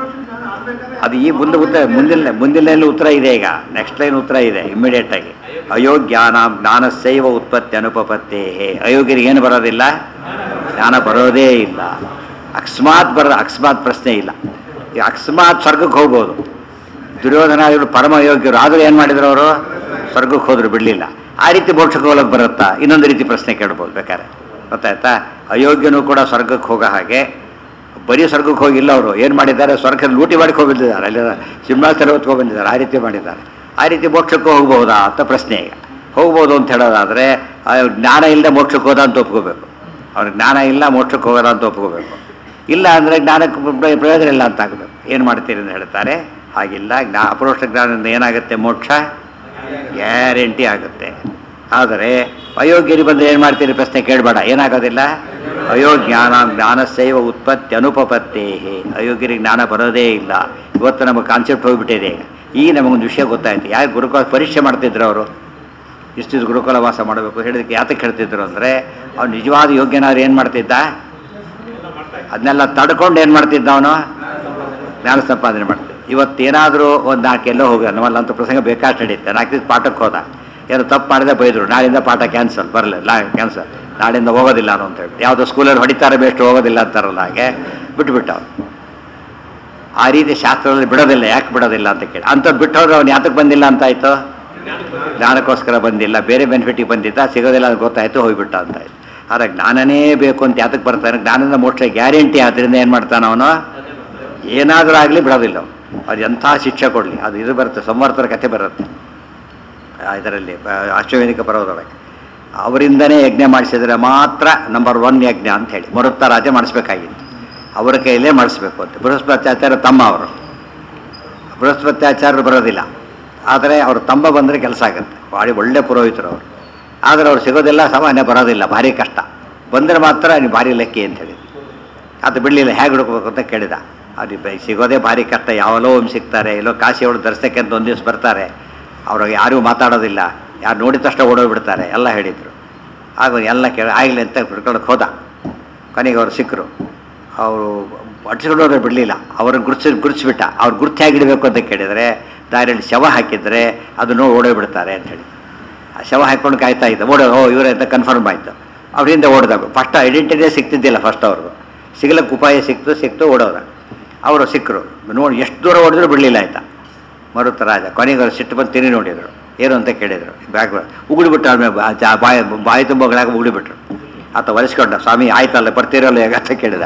ಅದು ಈ ಮುಂದೆ ಉತ್ತರ ಮುಂದಿನ ಮುಂದಿನ ಉತ್ತರ ಇದೆ ಈಗ ನೆಕ್ಸ್ಟ್ ಲೈನ್ ಉತ್ತರ ಇದೆ ಇಮಿಡಿಯೇಟ್ ಆಗಿ ಅಯೋಗ್ಯಾನ ಜ್ಞಾನಸೈವ ಉತ್ಪತ್ತಿ ಅನುಪಪತ್ತೇ ಅಯೋಗ್ಯರಿಗೆ ಏನು ಬರೋದಿಲ್ಲ ಜ್ಞಾನ ಬರೋದೇ ಇಲ್ಲ ಅಕಸ್ಮಾತ್ ಬರೋ ಅಕಸ್ಮಾತ್ ಪ್ರಶ್ನೆ ಇಲ್ಲ ಈ ಅಕಸ್ಮಾತ್ ಸ್ವರ್ಗಕ್ಕೆ ಹೋಗ್ಬೋದು ದುರ್ಯೋಧನ ಇವರು ಪರಮ ಯೋಗ್ಯರು ಆದರೂ ಏನು ಮಾಡಿದ್ರು ಅವರು ಸ್ವರ್ಗಕ್ಕೆ ಹೋದ್ರು ಬಿಡಲಿಲ್ಲ ಆ ರೀತಿ ಮೋಕ್ಷಕ್ಕೆ ಹೋಗಕ್ಕೆ ಬರುತ್ತಾ ಇನ್ನೊಂದು ರೀತಿ ಪ್ರಶ್ನೆ ಕೇಳ್ಬೋದು ಬೇಕಾದ್ರೆ ಗೊತ್ತಾಯ್ತಾ ಅಯೋಗ್ಯನೂ ಕೂಡ ಸ್ವರ್ಗಕ್ಕೆ ಹೋಗೋ ಹಾಗೆ ಬರೀ ಸ್ವರ್ಗಕ್ಕೆ ಹೋಗಿಲ್ಲ ಅವರು ಏನು ಮಾಡಿದ್ದಾರೆ ಸ್ವರ್ಗದಲ್ಲಿ ಲೂಟಿ ಮಾಡಿ ಹೋಗಿದ್ದಾರೆ ಅಲ್ಲಿ ಸಿಂಹಾಸನ ಹೊತ್ಕೊಂಡು ಬಂದಿದ್ದಾರೆ ಆ ರೀತಿ ಮಾಡಿದ್ದಾರೆ ಆ ರೀತಿ ಮೋಕ್ಷಕ್ಕೆ ಹೋಗ್ಬೋದಾ ಅಂತ ಪ್ರಶ್ನೆ ಈಗ ಹೋಗ್ಬೋದು ಅಂತ ಹೇಳೋದಾದರೆ ಆ ಜ್ಞಾನ ಇಲ್ಲದೆ ಮೋಕ್ಷಕ್ಕೆ ಹೋದ ಅಂತ ಒಪ್ಕೋಬೇಕು ಅವ್ರಿಗೆ ಜ್ಞಾನ ಇಲ್ಲ ಮೋಕ್ಷಕ್ಕೆ ಹೋಗೋದ ಅಂತ ಒಪ್ಕೋಬೇಕು ಇಲ್ಲ ಅಂದರೆ ಜ್ಞಾನಕ್ಕೆ ಪ್ರ- ಪ್ರಯೋಜನ ಇಲ್ಲ ಅಂತ ಆಗಬೇಕು ಏನು ಮಾಡ್ತೀರಿ ಅಂತ ಹೇಳ್ತಾರೆ ಹಾಗಿಲ್ಲ ಜ್ಞಾ ಅಪರೋಕ್ಷ ಜ್ಞಾನದಿಂದ ಏನಾಗುತ್ತೆ ಮೋಕ್ಷ ಗ್ಯಾರಂಟಿ ಆಗುತ್ತೆ ಆದರೆ ಅಯೋಗ್ಯರಿಗೆ ಬಂದರೆ ಏನು ಮಾಡ್ತೀರಿ ಪ್ರಶ್ನೆ ಕೇಳಬೇಡ ಏನಾಗೋದಿಲ್ಲ ಅಯೋಜ್ಞಾನ ಜ್ಞಾನಸೈವ ಉತ್ಪತ್ತಿ ಅನುಪಪತ್ತೇ ಅಯೋಗ್ಯರಿಗೆ ಜ್ಞಾನ ಬರೋದೇ ಇಲ್ಲ ಇವತ್ತು ನಮಗೆ ಕಾನ್ಸೆಪ್ಟ್ ಹೋಗ್ಬಿಟ್ಟಿದೆ ಈಗ ಈಗ ನಮಗೊಂದು ವಿಷಯ ಗೊತ್ತಾಯ್ತು ಯಾಕೆ ಗುರುಕುಲ ಪರೀಕ್ಷೆ ಮಾಡ್ತಿದ್ರು ಅವರು ಇಷ್ಟಿಷ್ಟು ಗುರುಕುಲ ವಾಸ ಮಾಡಬೇಕು ಹೇಳಿದಕ್ಕೆ ಯಾತಕ್ಕೆ ಹೇಳ್ತಿದ್ರು ಅಂದರೆ ಅವ್ನು ನಿಜವಾದ ಯೋಗ್ಯನಾದ್ರು ಏನು ಮಾಡ್ತಿದ್ದ ಅದನ್ನೆಲ್ಲ ತಡ್ಕೊಂಡು ಏನು ಮಾಡ್ತಿದ್ದ ಅವನು ಜ್ಞಾನ ಸಂಪಾದನೆ ಮಾಡ್ತಿದ್ದ ಇವತ್ತೇನಾದರೂ ಒಂದು ನಾಲ್ಕು ಎಲ್ಲೋ ಹೋಗ ನಮ್ಮಲ್ಲ ಅಂತ ಪ್ರಸಂಗ ಬೇಕಾಷ್ಟು ನಡೀತೆ ನಾಲ್ಕು ದಿವಸ ಪಾಠಕ್ಕೆ ಹೋದ ಏನೋ ತಪ್ಪು ಮಾಡಿದೆ ಬೈದರು ನಾಳಿಂದ ಪಾಠ ಕ್ಯಾನ್ಸಲ್ ಬರಲ್ಲ ಲಾ ಕ್ಯಾನ್ಸಲ್ ನಾಳಿಂದ ಹೋಗೋದಿಲ್ಲ ಅನ್ನೋ ಅಂತ ಹೇಳಿ ಯಾವುದೋ ಸ್ಕೂಲಲ್ಲಿ ಹೊಡಿತಾರೆ ಬೆಸ್ಟ್ ಹೋಗೋದಿಲ್ಲ ಅಂತಾರಲ್ಲ ಹಾಗೆ ಬಿಟ್ಬಿಟ್ಟ ಅವ್ನು ಆ ರೀತಿ ಶಾಸ್ತ್ರದಲ್ಲಿ ಬಿಡೋದಿಲ್ಲ ಯಾಕೆ ಬಿಡೋದಿಲ್ಲ ಅಂತ ಕೇಳಿ ಅಂಥದ್ದು ಬಿಟ್ಟು ಹೋದ್ರೆ ಅವ್ನು ಯಾತಕ್ಕೆ ಬಂದಿಲ್ಲ ಅಂತ ಆಯ್ತು ಜ್ಞಾನಕ್ಕೋಸ್ಕರ ಬಂದಿಲ್ಲ ಬೇರೆ ಬೆನಿಫಿಟಿಗೆ ಬಂದಿದ್ದ ಸಿಗೋದಿಲ್ಲ ಅಂತ ಗೊತ್ತಾಯ್ತು ಹೋಗ್ಬಿಟ್ಟ ಅಂತ ಆಯ್ತು ಆದರೆ ಜ್ಞಾನನೇ ಬೇಕು ಅಂತ ಯಾತಕ್ಕೆ ಬರ್ತಾನೆ ಜ್ಞಾನದ ಮೋಕ್ಷ ಗ್ಯಾರಂಟಿ ಆದ್ದರಿಂದ ಏನು ಮಾಡ್ತಾನೆ ಅವನು ಏನಾದರೂ ಆಗಲಿ ಬಿಡೋದಿಲ್ಲ ಅವ್ನು. ಅದು ಎಂಥ ಶಿಕ್ಷೆ ಕೊಡಲಿ ಅದು ಇದು ಬರುತ್ತೆ ಸಂವರ್ತರ ಕಥೆ ಬರುತ್ತೆ ಇದರಲ್ಲಿ ಅಶ್ವವೇದಿಕ ಪರ್ವದೊಳಗೆ ಅವರಿಂದನೇ ಯಜ್ಞ ಮಾಡಿಸಿದರೆ ಮಾತ್ರ ನಂಬರ್ ಒನ್ ಯಜ್ಞ ಅಂತ ಹೇಳಿ ಮರುತ್ತ ರಾಜ ಮಾಡಿಸ್ಬೇಕಾಗಿತ್ತು ಅವರ ಕೈಯಲ್ಲೇ ಮಾಡಿಸ್ಬೇಕು ಅಂತ ಬೃಹಸ್ಪತ್ಯಾಚಾರ್ಯ ತಮ್ಮ ಅವರು ಬೃಹಸ್ಪತ್ಯಾಚಾರ್ಯರು ಬರೋದಿಲ್ಲ ಆದರೆ ಅವ್ರ ತಮ್ಮ ಬಂದರೆ ಕೆಲಸ ಆಗುತ್ತೆ ಭಾರಿ ಒಳ್ಳೆ ಪುರೋಹಿತರು ಅವರು ಆದರೆ ಅವ್ರು ಸಿಗೋದಿಲ್ಲ ಸಾಮಾನ್ಯ ಬರೋದಿಲ್ಲ ಭಾರಿ ಕಷ್ಟ ಬಂದರೆ ಮಾತ್ರ ನೀವು ಭಾರಿ ಲೆಕ್ಕಿ ಅಂತ ಹೇಳಿ ಅದು ಬಿಡಲಿಲ್ಲ ಹೇಗೆ ಹುಡುಕ್ಬೇಕು ಅಂತ ಕೇಳಿದ ಅದು ಬೆ- ಸಿಗೋದೇ ಭಾರಿ ಕಷ್ಟ ಯಾವಲೋ ಒಮ್ಮೆ ಸಿಗ್ತಾರೆ ಎಲ್ಲೋ ಕಾಶಿ ಅವಳು ದರ್ಶನಕ್ಕೆ ಅಂತ ಒಂದು ದಿವಸ ಬರ್ತಾರೆ ಅವ್ರಿಗೆ ಯಾರೂ ಮಾತಾಡೋದಿಲ್ಲ ಯಾರು ನೋಡಿದ ತಕ್ಷಣ ಓಡೋಗ್ಬಿಡ್ತಾರೆ ಎಲ್ಲ ಹೇಳಿದರು ಆಗ ಎಲ್ಲ ಕೇಳಿ ಆಗಲಿ ಅಂತ ಹಿಡ್ಕೊಳಕ್ಕೆ ಹೋದ ಕೊನೆಗೆ ಅವ್ರು ಸಿಕ್ಕರು ಅವರು ಅಡ್ಸ್ಕೊಂಡು ಹೋದ್ರೆ ಬಿಡಲಿಲ್ಲ ಅವ್ರನ್ನ ಗುರ್ಸಿ ಗುರ್ಸ್ಬಿಟ್ಟ ಅವ್ರು ಗುರ್ತು ಹೇಗೆ ಇಡಬೇಕು ಅಂತ ಕೇಳಿದರೆ ದಾರಿಯಲ್ಲಿ ಶವ ಹಾಕಿದರೆ ಅದನ್ನು ಓಡೋಗ್ಬಿಡ್ತಾರೆ ಅಂತ ಹೇಳಿ ಆ ಶವ ಹಾಕ್ಕೊಂಡು ಕಾಯ್ತಾ ಇದ್ದ ಓಡೋ ಓ ಇವರೇ ಅಂತ ಕನ್ಫರ್ಮ್ ಆಯಿತು ಅವರಿಂದ ಓಡ್ದ ಫಸ್ಟ್ ಐಡೆಂಟಿಟಿನೇ ಸಿಗ್ತಿದ್ದಿಲ್ಲ ಫಸ್ಟ್ ಅವ್ರದ್ದು ಸಿಗ್ಲಕ್ಕೆ ಉಪಾಯ ಸಿಕ್ತು ಸಿಕ್ತು ಓಡೋದ ಅವರು ಸಿಕ್ಕರು ನೋಡಿ ಎಷ್ಟು ದೂರ ಓಡಿದ್ರು ಬಿಡಲಿಲ್ಲ ಆಯ್ತಾ ಮರುತ ರಾಜ ಕೊನೆಗೆ ಅವ್ರು ಸಿಟ್ಟು ಬಂದು ತಿರಿ ನೋಡಿದರು ಏನು ಅಂತ ಕೇಳಿದರು ಬ್ಯಾಗ್ ಉಗುಳಿಬಿಟ್ಟು ಆದ್ಮೇಲೆ ಬಾ- ಜಾ- ಬಾಯಿ ಬಾಯಿ ತುಂಬ ಒಳಗೆ ಉಗುಳಿಬಿಟ್ರು ಆತ ಒಲಿಸ್ಕೊಂಡ ಸ್ವಾಮಿ ಆಯ್ತಲ್ಲ ಬರ್ತೀರಲ್ಲ ಹೇಗೆ ಅಂತ ಕೇಳಿದ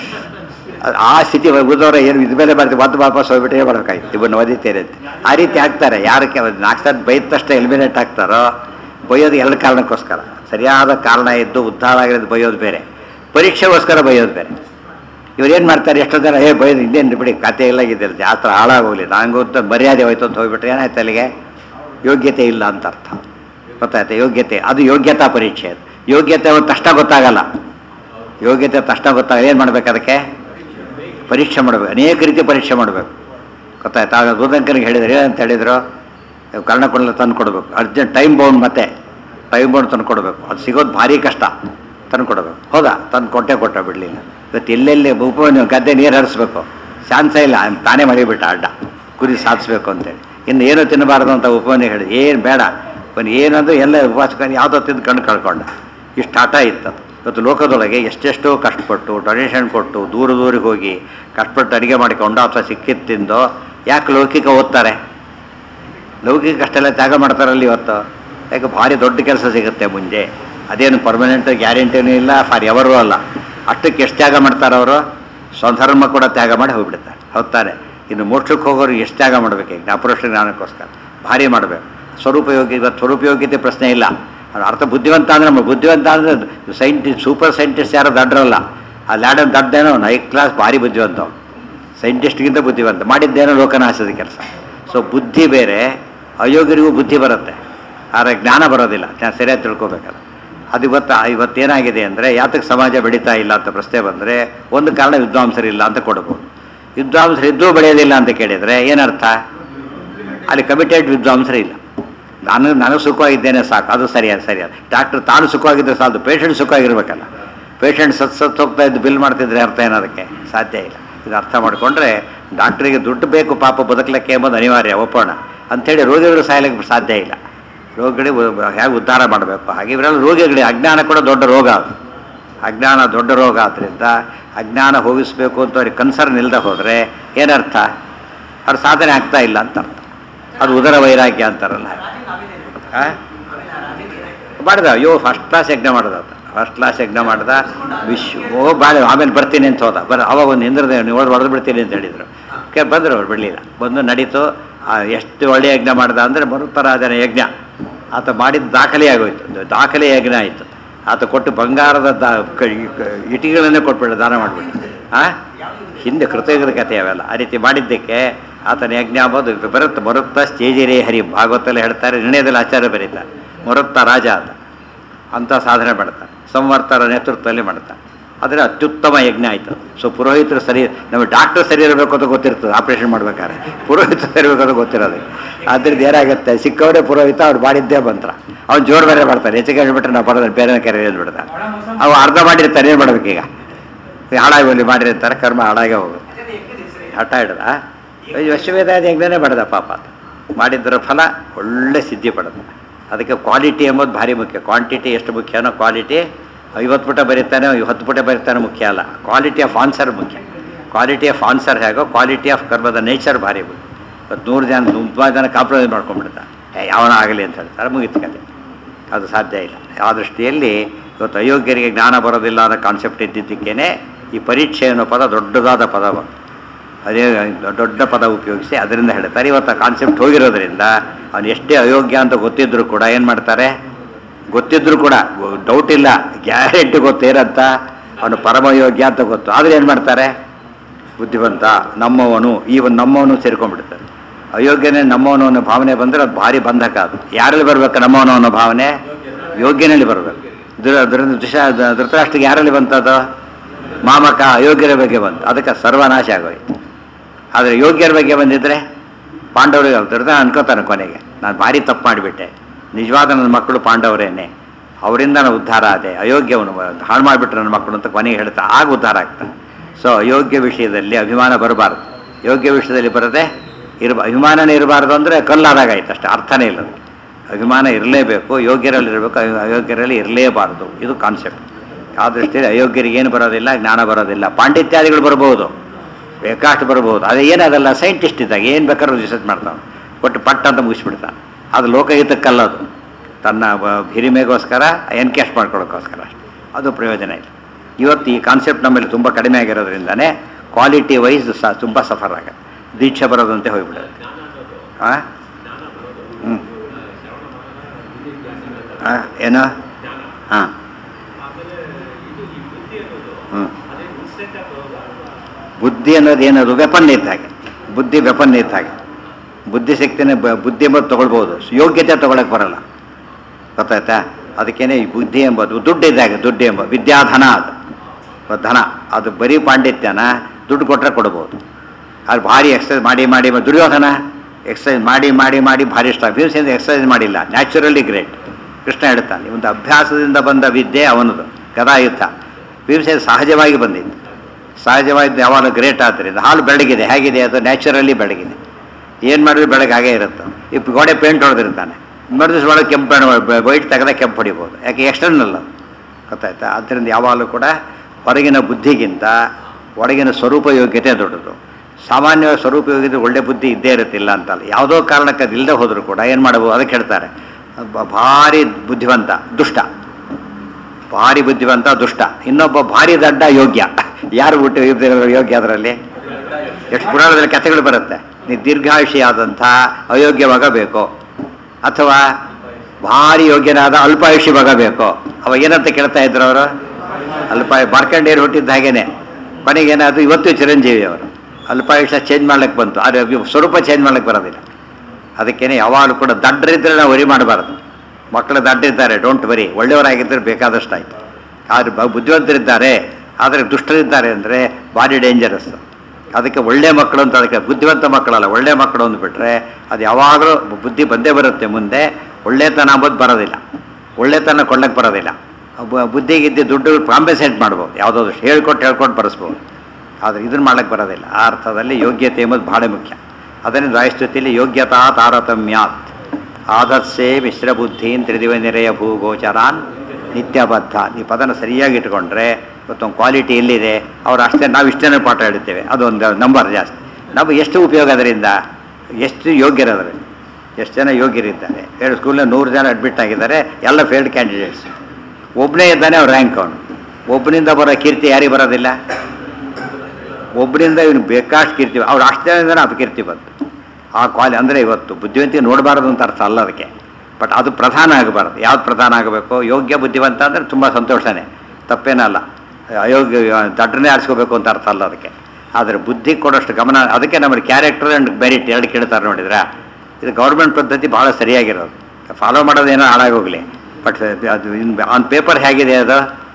ಅದ್- ಆ ಸ್ಥಿತಿ ಉಳಿದವ್ರ ಏನು ಇದ ಮೇಲೆ ಬರ್ತೀವಿ ಮತ್ತೆ ವಾಪಸ್ ಹೋಗ್ಬಿಟ್ಟೇ ಬರೋಕಾಯ್ತು ಇವನ್ನ ಓದಿತೀರಿ ಅಂತ ಆ ರೀತಿ ಆಗ್ತಾರೆ ಯಾರಕ್ಕೆ ನಾಲ್ಕು ಸಲ ಬೈದ ತಕ್ಷಣ ಎಲಿಮಿನೇಟ್ ಆಗ್ತಾರೋ ಬೈಯೋದು ಎರಡು ಕಾರಣಕ್ಕೋಸ್ಕರ ಸರಿಯಾದ ಕಾರಣ ಇದ್ದು ಉದ್ಧಾರ ಆಗಿರೋದು ಬೈಯೋದು ಬೇರೆ ಪರೀಕ್ಷೆಗೋಸ್ಕರ ಬೈಯೋದು ಬೇರೆ ಇವ್ರು ಏನು ಮಾಡ್ತಾರೆ ಎಷ್ಟೋ ಜನ ಏ ಬೈದು ಇನ್ನೇನು ಬಿಡಿ ಕತೆ ಎಲ್ಲ ಇದೆ ಜಾತ್ರ ಹಾಳಾಗೋಗ್ಲಿ ನಂಗೊತ್ತು ಮರ್ಯಾದೆ ಹೋಯ್ತು ಅಂತ ಹೋಗ್ಬಿಟ್ರೆ ಏನಾಯ್ತು ಅಲ್ಲಿಗೆ ಯೋಗ್ಯತೆ ಇಲ್ಲ ಅಂತ ಅರ್ಥ ಗೊತ್ತಾಯ್ತು ಯೋಗ್ಯತೆ ಅದು ಯೋಗ್ಯತಾ ಪರೀಕ್ಷೆ ಅದು ಯೋಗ್ಯತೆ ಅವತ್ತು ತಕ್ಷಣ ಗೊತ್ತಾಗಲ್ಲ ಯೋಗ್ಯತೆ ತಕ್ಷಣ ಗೊತ್ತಾಗಲ್ಲ ಏನು ಮಾಡ್ಬೇಕು ಅದಕ್ಕೆ ಪರೀಕ್ಷೆ ಮಾಡಬೇಕು ಅನೇಕ ರೀತಿ ಪರೀಕ್ಷೆ ಮಾಡಬೇಕು ಗೊತ್ತಾಯ್ತು ಆಗ ದುರ್ದಂಕನಿಗೆ ಹೇಳಿದ್ರು ಏನಂತ ಹೇಳಿದ್ರು ಕರ್ಣಕೊಂಡಲ್ಲ ತಂದು ಕೊಡಬೇಕು ಅರ್ಜೆಂಟ್ ಟೈಮ್ ಬೌಂಡ್ ಮತ್ತೆ ಟೈಮ್ ಬೌಂಡ್ ತಂದು ಕೊಡಬೇಕು ಅದು ಸಿಗೋದು ಭಾರಿ ಕಷ್ಟ ತಂದು ಕೊಡಬೇಕು ಹೌದಾ ತಂದು ಕೊಟ್ಟೆ ಕೊಟ್ಟ ಬಿಡಲಿಲ್ಲ ಇವತ್ತು ಎಲ್ಲೆಲ್ಲಿ ಉಪ ಗದ್ದೆ ನೀರು ಹರಿಸ್ಬೇಕು ಚಾನ್ಸ ಇಲ್ಲ ತಾನೇ ಮಡಿಬಿಟ್ಟ ಅಡ್ಡ ಕುರಿ ಸಾಧಿಸ್ಬೇಕು ಅಂತೇಳಿ ಇನ್ನು ಏನೂ ತಿನ್ನಬಾರ್ದು ಅಂತ ಉಪವನೆ ಹೇಳಿದೆ ಏನು ಬೇಡ ಬನ್ನಿ ಏನಂದ್ರೆ ಎಲ್ಲ ಉಪವಾಸ ಯಾವುದೋ ತಿಂದು ಕಣ್ಣು ಕಳ್ಕೊಂಡ ಇಷ್ಟು ಆಟ ಇತ್ತು ಅದು ಇವತ್ತು ಲೋಕದೊಳಗೆ ಎಷ್ಟೆಷ್ಟೋ ಕಷ್ಟಪಟ್ಟು ಡೊನೇಷನ್ ಕೊಟ್ಟು ದೂರ ದೂರಿಗೆ ಹೋಗಿ ಕಷ್ಟಪಟ್ಟು ಅಡುಗೆ ಮಾಡಿಕೊಂಡು ಅಥವಾ ಸಿಕ್ಕಿದ್ದು ತಿಂದೋ ಯಾಕೆ ಲೌಕಿಕ ಓದ್ತಾರೆ ಲೌಕಿಕ ಅಷ್ಟೆಲ್ಲ ತ್ಯಾಗ ಮಾಡ್ತಾರಲ್ಲ ಇವತ್ತು ಯಾಕೆ ಭಾರಿ ದೊಡ್ಡ ಕೆಲಸ ಸಿಗುತ್ತೆ ಮುಂದೆ ಅದೇನು ಪರ್ಮನೆಂಟ್ ಗ್ಯಾರಂಟಿನೂ ಇಲ್ಲ ಫಾರ್ ಎವರೂ ಅಲ್ಲ ಅಷ್ಟಕ್ಕೆ ಎಷ್ಟು ತ್ಯಾಗ ಮಾಡ್ತಾರೆ ಅವರು ಸ್ವಧರ್ಮ ಕೂಡ ತ್ಯಾಗ ಮಾಡಿ ಹೋಗ್ಬಿಡ್ತಾರೆ ಹೌದಾರೆ ಇನ್ನು ಮೋಕ್ಷಕ್ಕೆ ಹೋಗೋರು ಎಷ್ಟು ತ್ಯಾಗ ಮಾಡಬೇಕು ಈಗ ಅಪರೋಕ್ಷ ಜ್ಞಾನಕ್ಕೋಸ್ಕರ ಭಾರಿ ಮಾಡಬೇಕು ಸ್ವರೂಪಯೋಗಿ ಇವತ್ತು ಸ್ವರೂಪಯೋಗ್ಯತೆ ಪ್ರಶ್ನೆ ಇಲ್ಲ ಅದು ಅರ್ಥ ಬುದ್ಧಿವಂತ ಅಂದ್ರೆ ನಮ್ಮ ಬುದ್ಧಿವಂತ ಅಂದರೆ ಸೈಂಟಿಸ್ಟ್ ಸೂಪರ್ ಸೈಂಟಿಸ್ಟ್ ಯಾರು ದಡ್ರಲ್ಲ ಆ ಲ್ಯಾಡನ್ ದಡ್ಡೇನೋ ಹೈ ಕ್ಲಾಸ್ ಭಾರಿ ಬುದ್ಧಿವಂತ ಅವ್ನು. ಸೈಂಟಿಸ್ಟ್ಗಿಂತ ಬುದ್ಧಿವಂತ ಮಾಡಿದ್ದೇನೋ ಲೋಕನಾಶದ ಕೆಲಸ ಸೊ ಬುದ್ಧಿ ಬೇರೆ ಅಯೋಗ್ಯರಿಗೂ ಬುದ್ಧಿ ಬರುತ್ತೆ ಆದರೆ ಜ್ಞಾನ ಬರೋದಿಲ್ಲ ನಾನು ಸರಿಯಾಗಿ ತಿಳ್ಕೊಬೇಕಲ್ಲ ಅದು ಇವತ್ತು ಇವತ್ತೇನಾಗಿದೆ ಅಂದರೆ ಯಾತಕ್ಕೆ ಸಮಾಜ ಬೆಳೀತಾ ಇಲ್ಲ ಅಂತ ಪ್ರಶ್ನೆ ಬಂದರೆ ಒಂದು ಕಾರಣ ವಿದ್ವಾಂಸರಿಲ್ಲ ಅಂತ ಕೊಡ್ಬೋದು ವಿದ್ವಾಂಸರು ಇದ್ದೂ ಬೆಳೆಯೋದಿಲ್ಲ ಅಂತ ಕೇಳಿದರೆ ಏನರ್ಥ ಅಲ್ಲಿ ಕಮಿಟೆಡ್ ವಿದ್ವಾಂಸರು ಇಲ್ಲ ನಾನು ನಾನು ಸುಖವಾಗಿದ್ದೇನೆ ಸಾಕು ಅದು ಸರಿಯಾದ ಸರಿಯಾದ ಡಾಕ್ಟ್ರ್ ತಾನು ಸುಖವಾಗಿದ್ದರೆ ಸಾಕು ಪೇಷಂಟ್ ಸುಖವಾಗಿರ್ಬೇಕಲ್ಲ ಪೇಷಂಟ್ ಸತ್ ಸತ್ ಹೋಗ್ತಾ ಇದ್ದು ಬಿಲ್ ಮಾಡ್ತಿದ್ರೆ ಅರ್ಥ ಏನೋದಕ್ಕೆ ಸಾಧ್ಯ ಇಲ್ಲ ಇದು ಅರ್ಥ ಮಾಡಿಕೊಂಡ್ರೆ ಡಾಕ್ಟ್ರಿಗೆ ದುಡ್ಡು ಬೇಕು ಪಾಪ ಬದುಕಲಿಕ್ಕೆ ಎಂಬುದು ಅನಿವಾರ್ಯ ಒಪ್ಪೋಣ ಅಂಥೇಳಿ ರೋಗಿಗಳು ಸಾಯಲಿಕ್ಕೆ ಸಾಧ್ಯ ಇಲ್ಲ ರೋಗಿಗಳಿಗೆ ಹೇಗೆ ಉದ್ಧಾರ ಮಾಡಬೇಕು ಹಾಗೆ ಇವರೆಲ್ಲ ರೋಗಿಗಳಿಗೆ ಅಜ್ಞಾನ ಕೂಡ ದೊಡ್ಡ ರೋಗ ಅದು ಅಜ್ಞಾನ ದೊಡ್ಡ ರೋಗ ಆದ್ದರಿಂದ ಅಜ್ಞಾನ ಹೋಗಿಸ್ಬೇಕು ಅಂತ ಅವ್ರಿಗೆ ಕನ್ಸರ್ನ್ ಇಲ್ಲದೆ ಹೋದರೆ ಏನರ್ಥ ಅವ್ರ ಸಾಧನೆ ಆಗ್ತಾ ಇಲ್ಲ ಅಂತ ಅರ್ಥ ಅದು ಉದರ ವೈರಾಗ್ಯ ಅಂತಾರಲ್ಲ ಆ? ಮಾಡಿದ ಅಯ್ಯೋ ಫಸ್ಟ್ ಕ್ಲಾಸ್ ಯಜ್ಞ ಮಾಡ್ದ ಆತ ಫಸ್ಟ್ ಕ್ಲಾಸ್ ಯಜ್ಞ ಮಾಡ್ದ ವಿಶ್ವ ಓ ಬಾಳೆ ಆಮೇಲೆ ಬರ್ತೀನಿ ಅಂತ ಹೋದ ಬರ ಅವಾಗ ಒಂದು ಇಂದ್ರದ ನೀವು ಹೊಡೆದು ಬಿಡ್ತೀನಿ ಅಂತ ಹೇಳಿದರು ಕೆ ಬಂದರು ಅವ್ರು ಬಿಡಲಿಲ್ಲ ಬಂದು ನಡೀತು ಆ, ಎಷ್ಟು ಒಳ್ಳೆ ಯಜ್ಞ ಮಾಡ್ದ ಅಂದರೆ ಮರುತ್ತರಾಜನ ಯಜ್ಞ ಆತ ಮಾಡಿದ ದಾಖಲೆ ಆಗೋಯ್ತು ಒಂದು ದಾಖಲೆ ಯಜ್ಞ ಆಯಿತು ಆತ ಕೊಟ್ಟು ಬಂಗಾರದ ದಾ ಕ- ಈ ಕ- ಇಟಿಗಳನ್ನೇ ಕೊಟ್ಬಿಟ್ಟು ದಾನ ಮಾಡಿಬಿಟ್ಟು ಆ ಹಿಂದೆ ಕೃತಜ್ಞರ ಕಥೆ ಅವೆಲ್ಲ ಆ ರೀತಿ ಮಾಡಿದ್ದಕ್ಕೆ ಆತನ ಯಜ್ಞ ಅಂಬೋದು ಬರುತ್ತೆ ಮರುತ್ತ ಸ್ಟೇಜಿರೇ ಹರಿ ಭಾಗವತಲ್ಲಿ ಹೇಳ್ತಾರೆ ನಿರ್ಣಯದಲ್ಲಿ ಆಚಾರ್ಯ ಬರೀತಾರೆ ಮರುತ್ತ ರಾಜ ಅಂತ ಅಂಥ ಸಾಧನೆ ಮಾಡ್ತಾನೆ ಸಂವರ್ತರ ನೇತೃತ್ವದಲ್ಲಿ ಮಾಡ್ತಾನೆ ಆದರೆ ಅತ್ಯುತ್ತಮ ಯಜ್ಞ ಆಯಿತು ಸೊ ಪುರೋಹಿತರು ಸರಿ ನಮಗೆ ಡಾಕ್ಟರ್ ಸರಿ ಇರಬೇಕು ಅಂತ ಗೊತ್ತಿರ್ತದೆ ಆಪ್ರೇಷನ್ ಮಾಡ್ಬೇಕಾದ್ರೆ ಪುರೋಹಿತ ಸರಿ ಇರಬೇಕು ಅಂತ ಗೊತ್ತಿರೋದು ಆದ್ದರಿಂದ ಏನಾಗುತ್ತೆ ಸಿಕ್ಕವರೇ ಪುರೋಹಿತ ಅವ್ರು ಮಾಡಿದ್ದೇ ಮಂತ್ರ ಅವ್ನು ಜೋರು ಬೇರೆ ಮಾಡ್ತಾರೆ ಹೆಚ್ಚಿಗೆ ಹೇಳ್ಬಿಟ್ರೆ ನಾವು ಬರೋದ್ರೆ ಬೇರೆ ಕರೆ ಹೇಳ್ಬಿಡ್ತಾರೆ ಅವು ಅರ್ಧ ಮಾಡಿರ್ತಾರೆ ಏನು ಮಾಡ್ಬೇಕೀಗ ಹಾಳಾಗಿ ಹೋಗ್ಲಿ ಮಾಡಿರ್ತಾರೆ ಕರ್ಮ ಹಾಳಾಗೇ ಹೋಗುತ್ತೆ ಹಠ ಹಿಡ್ದ ಅಶ್ವಮೇಧಾದಿ ಯಜ್ಞನೇ ಬಡ್ದ ಪಾಪ ಆತ. ಮಾಡಿದ್ದರ ಫಲ ಒಳ್ಳೆ ಸಿದ್ಧಿ ಪಡೆದ ಅದಕ್ಕೆ ಕ್ವಾಲಿಟಿ ಎಂಬುದು ಭಾರಿ ಮುಖ್ಯ ಕ್ವಾಂಟಿಟಿ ಎಷ್ಟು ಮುಖ್ಯನೋ ಕ್ವಾಲಿಟಿ ಐವತ್ತು ಪುಟ ಬರೀತಾನೆ ಹತ್ತು ಪುಟ ಬರೀತಾನೆ ಮುಖ್ಯ ಅಲ್ಲ ಕ್ವಾಲಿಟಿ ಆಫ್ ಆನ್ಸರ್ ಮುಖ್ಯ ಕ್ವಾಲಿಟಿ ಆಫ್ ಆನ್ಸರ್ ಹೇಗೋ ಕ್ವಾಲಿಟಿ ಆಫ್ ಕರ್ಮದ ನೇಚರ್ ಭಾರಿ ಮುಖ್ಯ ಇವತ್ತು ನೂರು ಜನ ತುಂಬ ಜನ ಕಾಂಪ್ರಮೈಸ್ ಮಾಡ್ಕೊಂಡ್ಬಿಡ್ತಾರೆ ಏ ಯಾವನ ಆಗಲಿ ಅಂತ ಹೇಳ್ತಾರೆ ಮುಗಿತು ಕತೆ ಅದು ಸಾಧ್ಯ ಇಲ್ಲ ಆ ದೃಷ್ಟಿಯಲ್ಲಿ ಇವತ್ತು ಅಯೋಗ್ಯರಿಗೆ ಜ್ಞಾನ ಬರೋದಿಲ್ಲ ಅನ್ನೋ ಕಾನ್ಸೆಪ್ಟ್ ಇದ್ದಿದ್ದಕ್ಕೇನೆ ಈ ಪರೀಕ್ಷೆ ಅನ್ನೋ ಪದ ದೊಡ್ಡದಾದ ಪದ ಬಂತು ಅದೇ ದೊಡ್ಡ ಪದ ಉಪಯೋಗಿಸಿ ಅದರಿಂದ ಹೇಳ್ತಾರೆ ಇವತ್ತು ಆ ಕಾನ್ಸೆಪ್ಟ್ ಹೋಗಿರೋದ್ರಿಂದ ಅವನು ಎಷ್ಟೇ ಅಯೋಗ್ಯ ಅಂತ ಗೊತ್ತಿದ್ರು ಕೂಡ ಏನು ಮಾಡ್ತಾರೆ ಗೊತ್ತಿದ್ರು ಕೂಡ ಡೌಟ್ ಇಲ್ಲ ಗ್ಯಾರಂಟಿ ಗೊತ್ತೇನಂತ ಅವನು ಪರಮಯೋಗ್ಯ ಅಂತ ಗೊತ್ತು ಆದರೆ ಏನು ಮಾಡ್ತಾರೆ ಬುದ್ಧಿವಂತ ನಮ್ಮವನು ಈ ಒಂದು ನಮ್ಮವನು ಸೇರ್ಕೊಂಡ್ಬಿಡ್ತಾರೆ ಅಯೋಗ್ಯನೇ ನಮ್ಮವನು ಅನ್ನೋ ಭಾವನೆ ಬಂದರೆ ಅದು ಭಾರಿ ಬಂಧಕ ಅದು ಯಾರಲ್ಲಿ ಬರಬೇಕು ನಮ್ಮವನು ಅನ್ನೋ ಭಾವನೆ ಯೋಗ್ಯನಲ್ಲಿ ಬರಬೇಕು ದುಶ ಧೃತರಾಷ್ಟ್ರಿಗೆ ಯಾರಲ್ಲಿ ಬಂತದು ಮಾಮಕ ಅಯೋಗ್ಯರ ಬಗ್ಗೆ ಬಂತು ಅದಕ್ಕೆ ಸರ್ವನಾಶ ಆಗೋಯ್ತು ಆದರೆ ಯೋಗ್ಯರ ಬಗ್ಗೆ ಬಂದಿದ್ರೆ ಪಾಂಡವರಿಗೆ ಧೃತ ಅನ್ಕೋತಾನೆ ಕೊನೆಗೆ ನಾನು ಭಾರಿ ತಪ್ಪು ಮಾಡಿಬಿಟ್ಟೆ ನಿಜವಾದ ನನ್ನ ಮಕ್ಕಳು ಪಾಂಡವರೇನೆ ಅವರಿಂದ ನಾನು ಉದ್ಧಾರ ಆದೆ ಅಯೋಗ್ಯವನು ಹಾಳು ಮಾಡಿಬಿಟ್ರೆ ನನ್ನ ಮಕ್ಕಳು ಅಂತ ಕೊನೆಗೆ ಹೇಳ್ತಾ ಆಗ ಉದ್ಧಾರ ಆಗ್ತಾನೆ ಸೊ ಅಯೋಗ್ಯ ವಿಷಯದಲ್ಲಿ ಅಭಿಮಾನ ಬರಬಾರ್ದು ಯೋಗ್ಯ ವಿಷಯದಲ್ಲಿ ಬರದೆ ಇರ ಅಭಿಮಾನನೇ ಇರಬಾರ್ದು ಅಂದರೆ ಕಲ್ಲಾದಾಗ ಆಯ್ತು ಅಷ್ಟೇ ಅರ್ಥನೇ ಇಲ್ಲ ಅದಕ್ಕೆ. ಅಭಿಮಾನ ಇರಲೇಬೇಕು ಯೋಗ್ಯರಲ್ಲಿ ಇರಬೇಕು ಅಯೋಗ್ಯರಲ್ಲಿ ಇರಲೇಬಾರ್ದು ಇದು ಕಾನ್ಸೆಪ್ಟ್ ಆ ದೃಷ್ಟಿಯಲ್ಲಿ ಅಯೋಗ್ಯರಿಗೆ ಏನು ಬರೋದಿಲ್ಲ ಜ್ಞಾನ ಬರೋದಿಲ್ಲ ಪಾಂಡಿತ್ಯಾದಿಗಳು ಬರ್ಬೋದು ಬೇಕಾಷ್ಟು ಬರ್ಬೋದು ಅದೇ ಏನದಲ್ಲ ಸೈಂಟಿಸ್ಟ್ ಇದ್ದಾಗ ಏನು ಬೇಕಾದ್ರೂ ರಿಸರ್ಚ್ ಮಾಡ್ತಾನೆ ಒಟ್ಟು ಪಟ್ಟ ಅಂತ ಮುಗಿಸ್ಬಿಡ್ತಾನೆ ಅದು ಲೋಕಹಿತಕ್ಕಲ್ಲ ಅದು ತನ್ನ ಬ- ಹಿರಿಮೆಗೋಸ್ಕರ ಎನ್ಕ್ಯಾಶ್ ಮಾಡ್ಕೊಳ್ಳೋಕ್ಕೋಸ್ಕರ ಅಷ್ಟೆ ಅದು ಪ್ರಯೋಜನ ಇಲ್ಲ ಇವತ್ತು ಈ ಕಾನ್ಸೆಪ್ಟ್ ನಮ್ಮಲ್ಲಿ ತುಂಬ ಕಡಿಮೆ ಆಗಿರೋದ್ರಿಂದನೇ ಕ್ವಾಲಿಟಿ ವೈಸ್ ಸ ತುಂಬ ಸಫರ್ ಆಗುತ್ತೆ ದೀಕ್ಷೆ ಬರೋದಂತೆ ಹೋಗ್ಬಿಡುತ್ತೆ ಹಾಂ ಹ್ಞೂ ಹಾಂ ಏನು ಹಾಂ ಹ್ಞೂ ಬುದ್ಧಿ ಅನ್ನೋದು ಏನದು ವೆಪನ್ ಇದ್ದ ಹಾಗೆ ಬುದ್ಧಿ ವೆಪನ್ ಇದ್ದ ಹಾಗೆ ಬುದ್ಧಿಶಕ್ತಿನೇ ಬ ಬುದ್ಧಿ ಎಂಬುದು ತೊಗೊಳ್ಬೋದು ಯೋಗ್ಯತೆ ತೊಗೊಳಕ್ಕೆ ಬರಲ್ಲ ಗೊತ್ತಾಯ್ತಾ ಅದಕ್ಕೇನೆ ಈ ಬುದ್ಧಿ ಎಂಬುದು ದುಡ್ಡು ಇದ್ದಾಗ ದುಡ್ಡು ಎಂಬ ವಿದ್ಯಾಧನ ಅದು ಅದು ಧನ ಅದು ಬರೀ ಪಾಂಡಿತ್ಯನ ದುಡ್ಡು ಕೊಟ್ಟರೆ ಕೊಡ್ಬೋದು ಅದು ಭಾರಿ ಎಕ್ಸಸೈಸ್ ಮಾಡಿ ಮಾಡಿ ಮಾಡಿ- ದುರ್ಯೋಧನ ಎಕ್ಸಸೈಸ್ ಮಾಡಿ ಮಾಡಿ ಮಾಡಿ ಭಾರಿ ಇಷ್ಟ ಭೀಮಸೇನ ಎಕ್ಸಸೈಸ್ ಮಾಡಿಲ್ಲ ನ್ಯಾಚುರಲಿ ಗ್ರೇಟ್ ಕೃಷ್ಣ ಹೇಳ್ತಾನೆ ಒಂದು ಅಭ್ಯಾಸದಿಂದ ಬಂದ ವಿದ್ಯೆ ಅವನದು ಗದಾಯುದ್ಧ ಭೀಮಸೇನ ಸಹಜವಾಗಿ ಬಂದಿದ್ದು ಸಹಜವಾಗಿದ್ದು ಯಾವಾಗ ಗ್ರೇಟ್ ಆದ್ದರಿಂದ ಹಾಲು ಬೆಳಗಿದೆ ಹೇಗಿದೆ ಅದು ನ್ಯಾಚುರಲಿ ಬೆಳಗಿದೆ ಏನು ಮಾಡಿದ್ರು ಬೆಳಗ್ಗೆ ಹಾಗೇ ಇರುತ್ತೆ ಈ ಗೋಡೆ ಪೇಂಟ್ ಹೊಡೆದಿರ್ತಾನೆ ಮರುದಿವ್ಸ ಒಳಗೆ ಕೆಂಪು ವೈಟ್ ತೆಗೆದ ಕೆಂಪು ಹೊಡಿಬೋದು ಯಾಕೆ ಎಕ್ಸ್ಟರ್ನಲ್ ಅದು ಗೊತ್ತಾಯ್ತಾ ಆದ್ದರಿಂದ ಯಾವಾಗಲೂ ಕೂಡ ಹೊರಗಿನ ಬುದ್ಧಿಗಿಂತ ಒಳಗಿನ ಸ್ವರೂಪ ಯೋಗ್ಯತೆ ದೊಡ್ಡದು ಸಾಮಾನ್ಯ ಸ್ವರೂಪ ಯೋಗ್ಯತೆ ಒಳ್ಳೆ ಬುದ್ಧಿ ಇದ್ದೇ ಇರುತ್ತಿಲ್ಲ ಅಂತಲ್ಲ ಯಾವುದೋ ಕಾರಣಕ್ಕೆ ಅದು ಇಲ್ಲದೆ ಹೋದರೂ ಕೂಡ ಏನು ಮಾಡಬಹುದು ಅದಕ್ಕೆ ಹೇಳ್ತಾರೆ ಒಬ್ಬ ಭಾರಿ ಬುದ್ಧಿವಂತ ದುಷ್ಟ ಭಾರಿ ಬುದ್ಧಿವಂತ ದುಷ್ಟ ಇನ್ನೊಬ್ಬ ಭಾರಿ ದಡ್ಡ ಯೋಗ್ಯ ಯಾರು ಬಿಟ್ಟು ಇರ್ದಿರೋ ಯೋಗ್ಯ ಅದರಲ್ಲಿ ಎಷ್ಟು ಪುರಾಣದಲ್ಲಿ ಕಥೆಗಳು ಬರುತ್ತೆ ನೀ ದೀರ್ಘಾಯುಷಿಯಾದಂಥ ಅಯೋಗ್ಯ ಮಗ ಬೇಕು ಅಥವಾ ಭಾರಿ ಯೋಗ್ಯನಾದ ಅಲ್ಪಾಯುಷಿ ಮಗ ಬೇಕು ಅವ ಏನಂತ ಕೇಳ್ತಾ ಇದ್ರು ಅವರು ಅಲ್ಪ ಮಾರ್ಕಂಡೇರು ಹುಟ್ಟಿದ್ದ ಹಾಗೇನೆ ಕೊನೆಗೇನಾದ್ರು ಇವತ್ತು ಚಿರಂಜೀವಿ ಅವರು ಅಲ್ಪಾಯುಷ ಚೇಂಜ್ ಮಾಡ್ಲಿಕ್ಕೆ ಬಂತು ಆದರೆ ಸ್ವರೂಪ ಚೇಂಜ್ ಮಾಡ್ಲಿಕ್ಕೆ ಬರೋದಿಲ್ಲ ಅದಕ್ಕೇನೆ ಯಾವಾಗಲೂ ಕೂಡ ದಡ್ಡರಿದ್ದರೆ ನಾವು ವರಿ ಮಾಡಬಾರ್ದು ಮಕ್ಕಳು ದಡ್ಡಿದ್ದಾರೆ ಡೋಂಟ್ ವರಿ ಒಳ್ಳೆಯವರಾಗಿದ್ದರೆ ಬೇಕಾದಷ್ಟು ಆಯಿತು ಆದರೆ ಬ- ಬುದ್ಧಿವಂತರಿದ್ದಾರೆ ಆದರೆ ದುಷ್ಟರಿದ್ದಾರೆ ಅಂದರೆ ಭಾರಿ ಡೇಂಜರಸ್ ಅದಕ್ಕೆ ಒಳ್ಳೆ ಮಕ್ಕಳು ಅಂತ ಅದಕ್ಕೆ ಬುದ್ಧಿವಂತ ಮಕ್ಕಳಲ್ಲ ಒಳ್ಳೆ ಮಕ್ಕಳು ಅಂದ್ಬಿಟ್ರೆ ಅದು ಯಾವಾಗಲೂ ಬುದ್ಧಿ ಬಂದೇ ಬರುತ್ತೆ ಮುಂದೆ ಒಳ್ಳೆತನ ಅಂಬೋದು ಬರೋದಿಲ್ಲ ಒಳ್ಳೆತನ ಕೊಳ್ಳಕ್ಕೆ ಬರೋದಿಲ್ಲ ಬ- ಬುದ್ಧಿಗಿದ್ದ ದುಡ್ಡು ಕಾಂಪೆನ್ಸೇಟ್ ಮಾಡ್ಬೋದು ಯಾವುದಾದ್ರು ಹೇಳ್ಕೊಟ್ಟು ಹೇಳ್ಕೊಟ್ಟು ಬರೆಸ್ಬೋದು ಆದರೆ ಇದನ್ನು ಮಾಡ್ಲಿಕ್ಕೆ ಬರೋದಿಲ್ಲ ಆ ಅರ್ಥದಲ್ಲಿ ಯೋಗ್ಯತೆ ಎಂಬುದು ಬಹಳ ಮುಖ್ಯ ಅದನ್ನು ದ್ವಾಯಸ್ತುತಿಯಲ್ಲಿ ಯೋಗ್ಯತಾ ತಾರತಮ್ಯಾತ್ ಆದರ್ಶೇ ಮಿಶ್ರಬುದ್ಧೀನ್ ತ್ರಿದಿವ ನೆರೆಯ ಭೂಗೋಚರಾನ್ ನಿತ್ಯಬದ್ಧ ಈ ಪದನ ಸರಿಯಾಗಿ ಇಟ್ಕೊಂಡ್ರೆ ಇವತ್ತೊಂದು ಕ್ವಾಲಿಟಿ ಎಲ್ಲಿದೆ ಅವ್ರು ಅಷ್ಟೇ ನಾವು ಇಷ್ಟೇ ಪಾಠ ಹೇಳ್ತೇವೆ ಅದೊಂದು ನಂಬರ್ ಜಾಸ್ತಿ ನಮಗೆ ಎಷ್ಟು ಉಪಯೋಗ ಅದರಿಂದ ಎಷ್ಟು ಯೋಗ್ಯರದರಲ್ಲಿ ಎಷ್ಟು ಜನ ಯೋಗ್ಯರಿದ್ದಾರೆ ಎರಡು ಸ್ಕೂಲ್ನಲ್ಲಿ ನೂರು ಜನ ಅಡ್ಮಿಟ್ ಆಗಿದ್ದಾರೆ ಎಲ್ಲ ಫೇಲ್ಡ್ ಕ್ಯಾಂಡಿಡೇಟ್ಸ್ ಒಬ್ಬನೇ ಇದ್ದಾನೆ ಅವ್ರ ರ್ಯಾಂಕ್ ಅವನು ಒಬ್ಬನಿಂದ ಬರೋ ಕೀರ್ತಿ ಯಾರಿಗೆ ಬರೋದಿಲ್ಲ ಒಬ್ಬರಿಂದ ಇವನು ಬೇಕಾಷ್ಟು ಕೀರ್ತಿ ಅವ್ರು ಅಷ್ಟು ಜನ ಅಪಕೀರ್ತಿ ಬಂತು ಆ ಕ್ವಾಲಿ ಅಂದರೆ ಇವತ್ತು ಬುದ್ಧಿವಂತಿಗೆ ನೋಡಬಾರ್ದು ಅಂತ ಅರ್ಥ ಅಲ್ಲ ಅದಕ್ಕೆ ಬಟ್ ಅದು ಪ್ರಧಾನ ಆಗಬಾರ್ದು ಯಾವ್ದು ಪ್ರಧಾನ ಆಗಬೇಕು ಯೋಗ್ಯ ಬುದ್ಧಿವಂತ ಅಂದರೆ ತುಂಬ ಸಂತೋಷನೇ ತಪ್ಪೇನಲ್ಲ ಅಯೋಗ್ಯ ದಡ್ಡನೇ ಆರಿಸ್ಕೋಬೇಕು ಅಂತ ಅರ್ಥ ಅಲ್ಲ ಅದಕ್ಕೆ ಆದರೆ ಬುದ್ಧಿ ಕೊಡೋಷ್ಟು ಗಮನ ಅದಕ್ಕೆ ನಮ್ಮಲ್ಲಿ ಕ್ಯಾರೆಕ್ಟರ್ ಆ್ಯಂಡ್ ಮೆರಿಟ್ ಎರಡು ಕೇಳ್ತಾರೆ ನೋಡಿದ್ರಾ ಇದು ಗೌರ್ಮೆಂಟ್ ಪದ್ಧತಿ ಭಾಳ ಸರಿಯಾಗಿರೋದು ಫಾಲೋ ಮಾಡೋದೇನೋ ಹಾಳಾಗೋಗ್ಲಿ ಬಟ್ ಅದು ಆನ್ ಪೇಪರ್ ಹೇಗಿದೆ ಅದು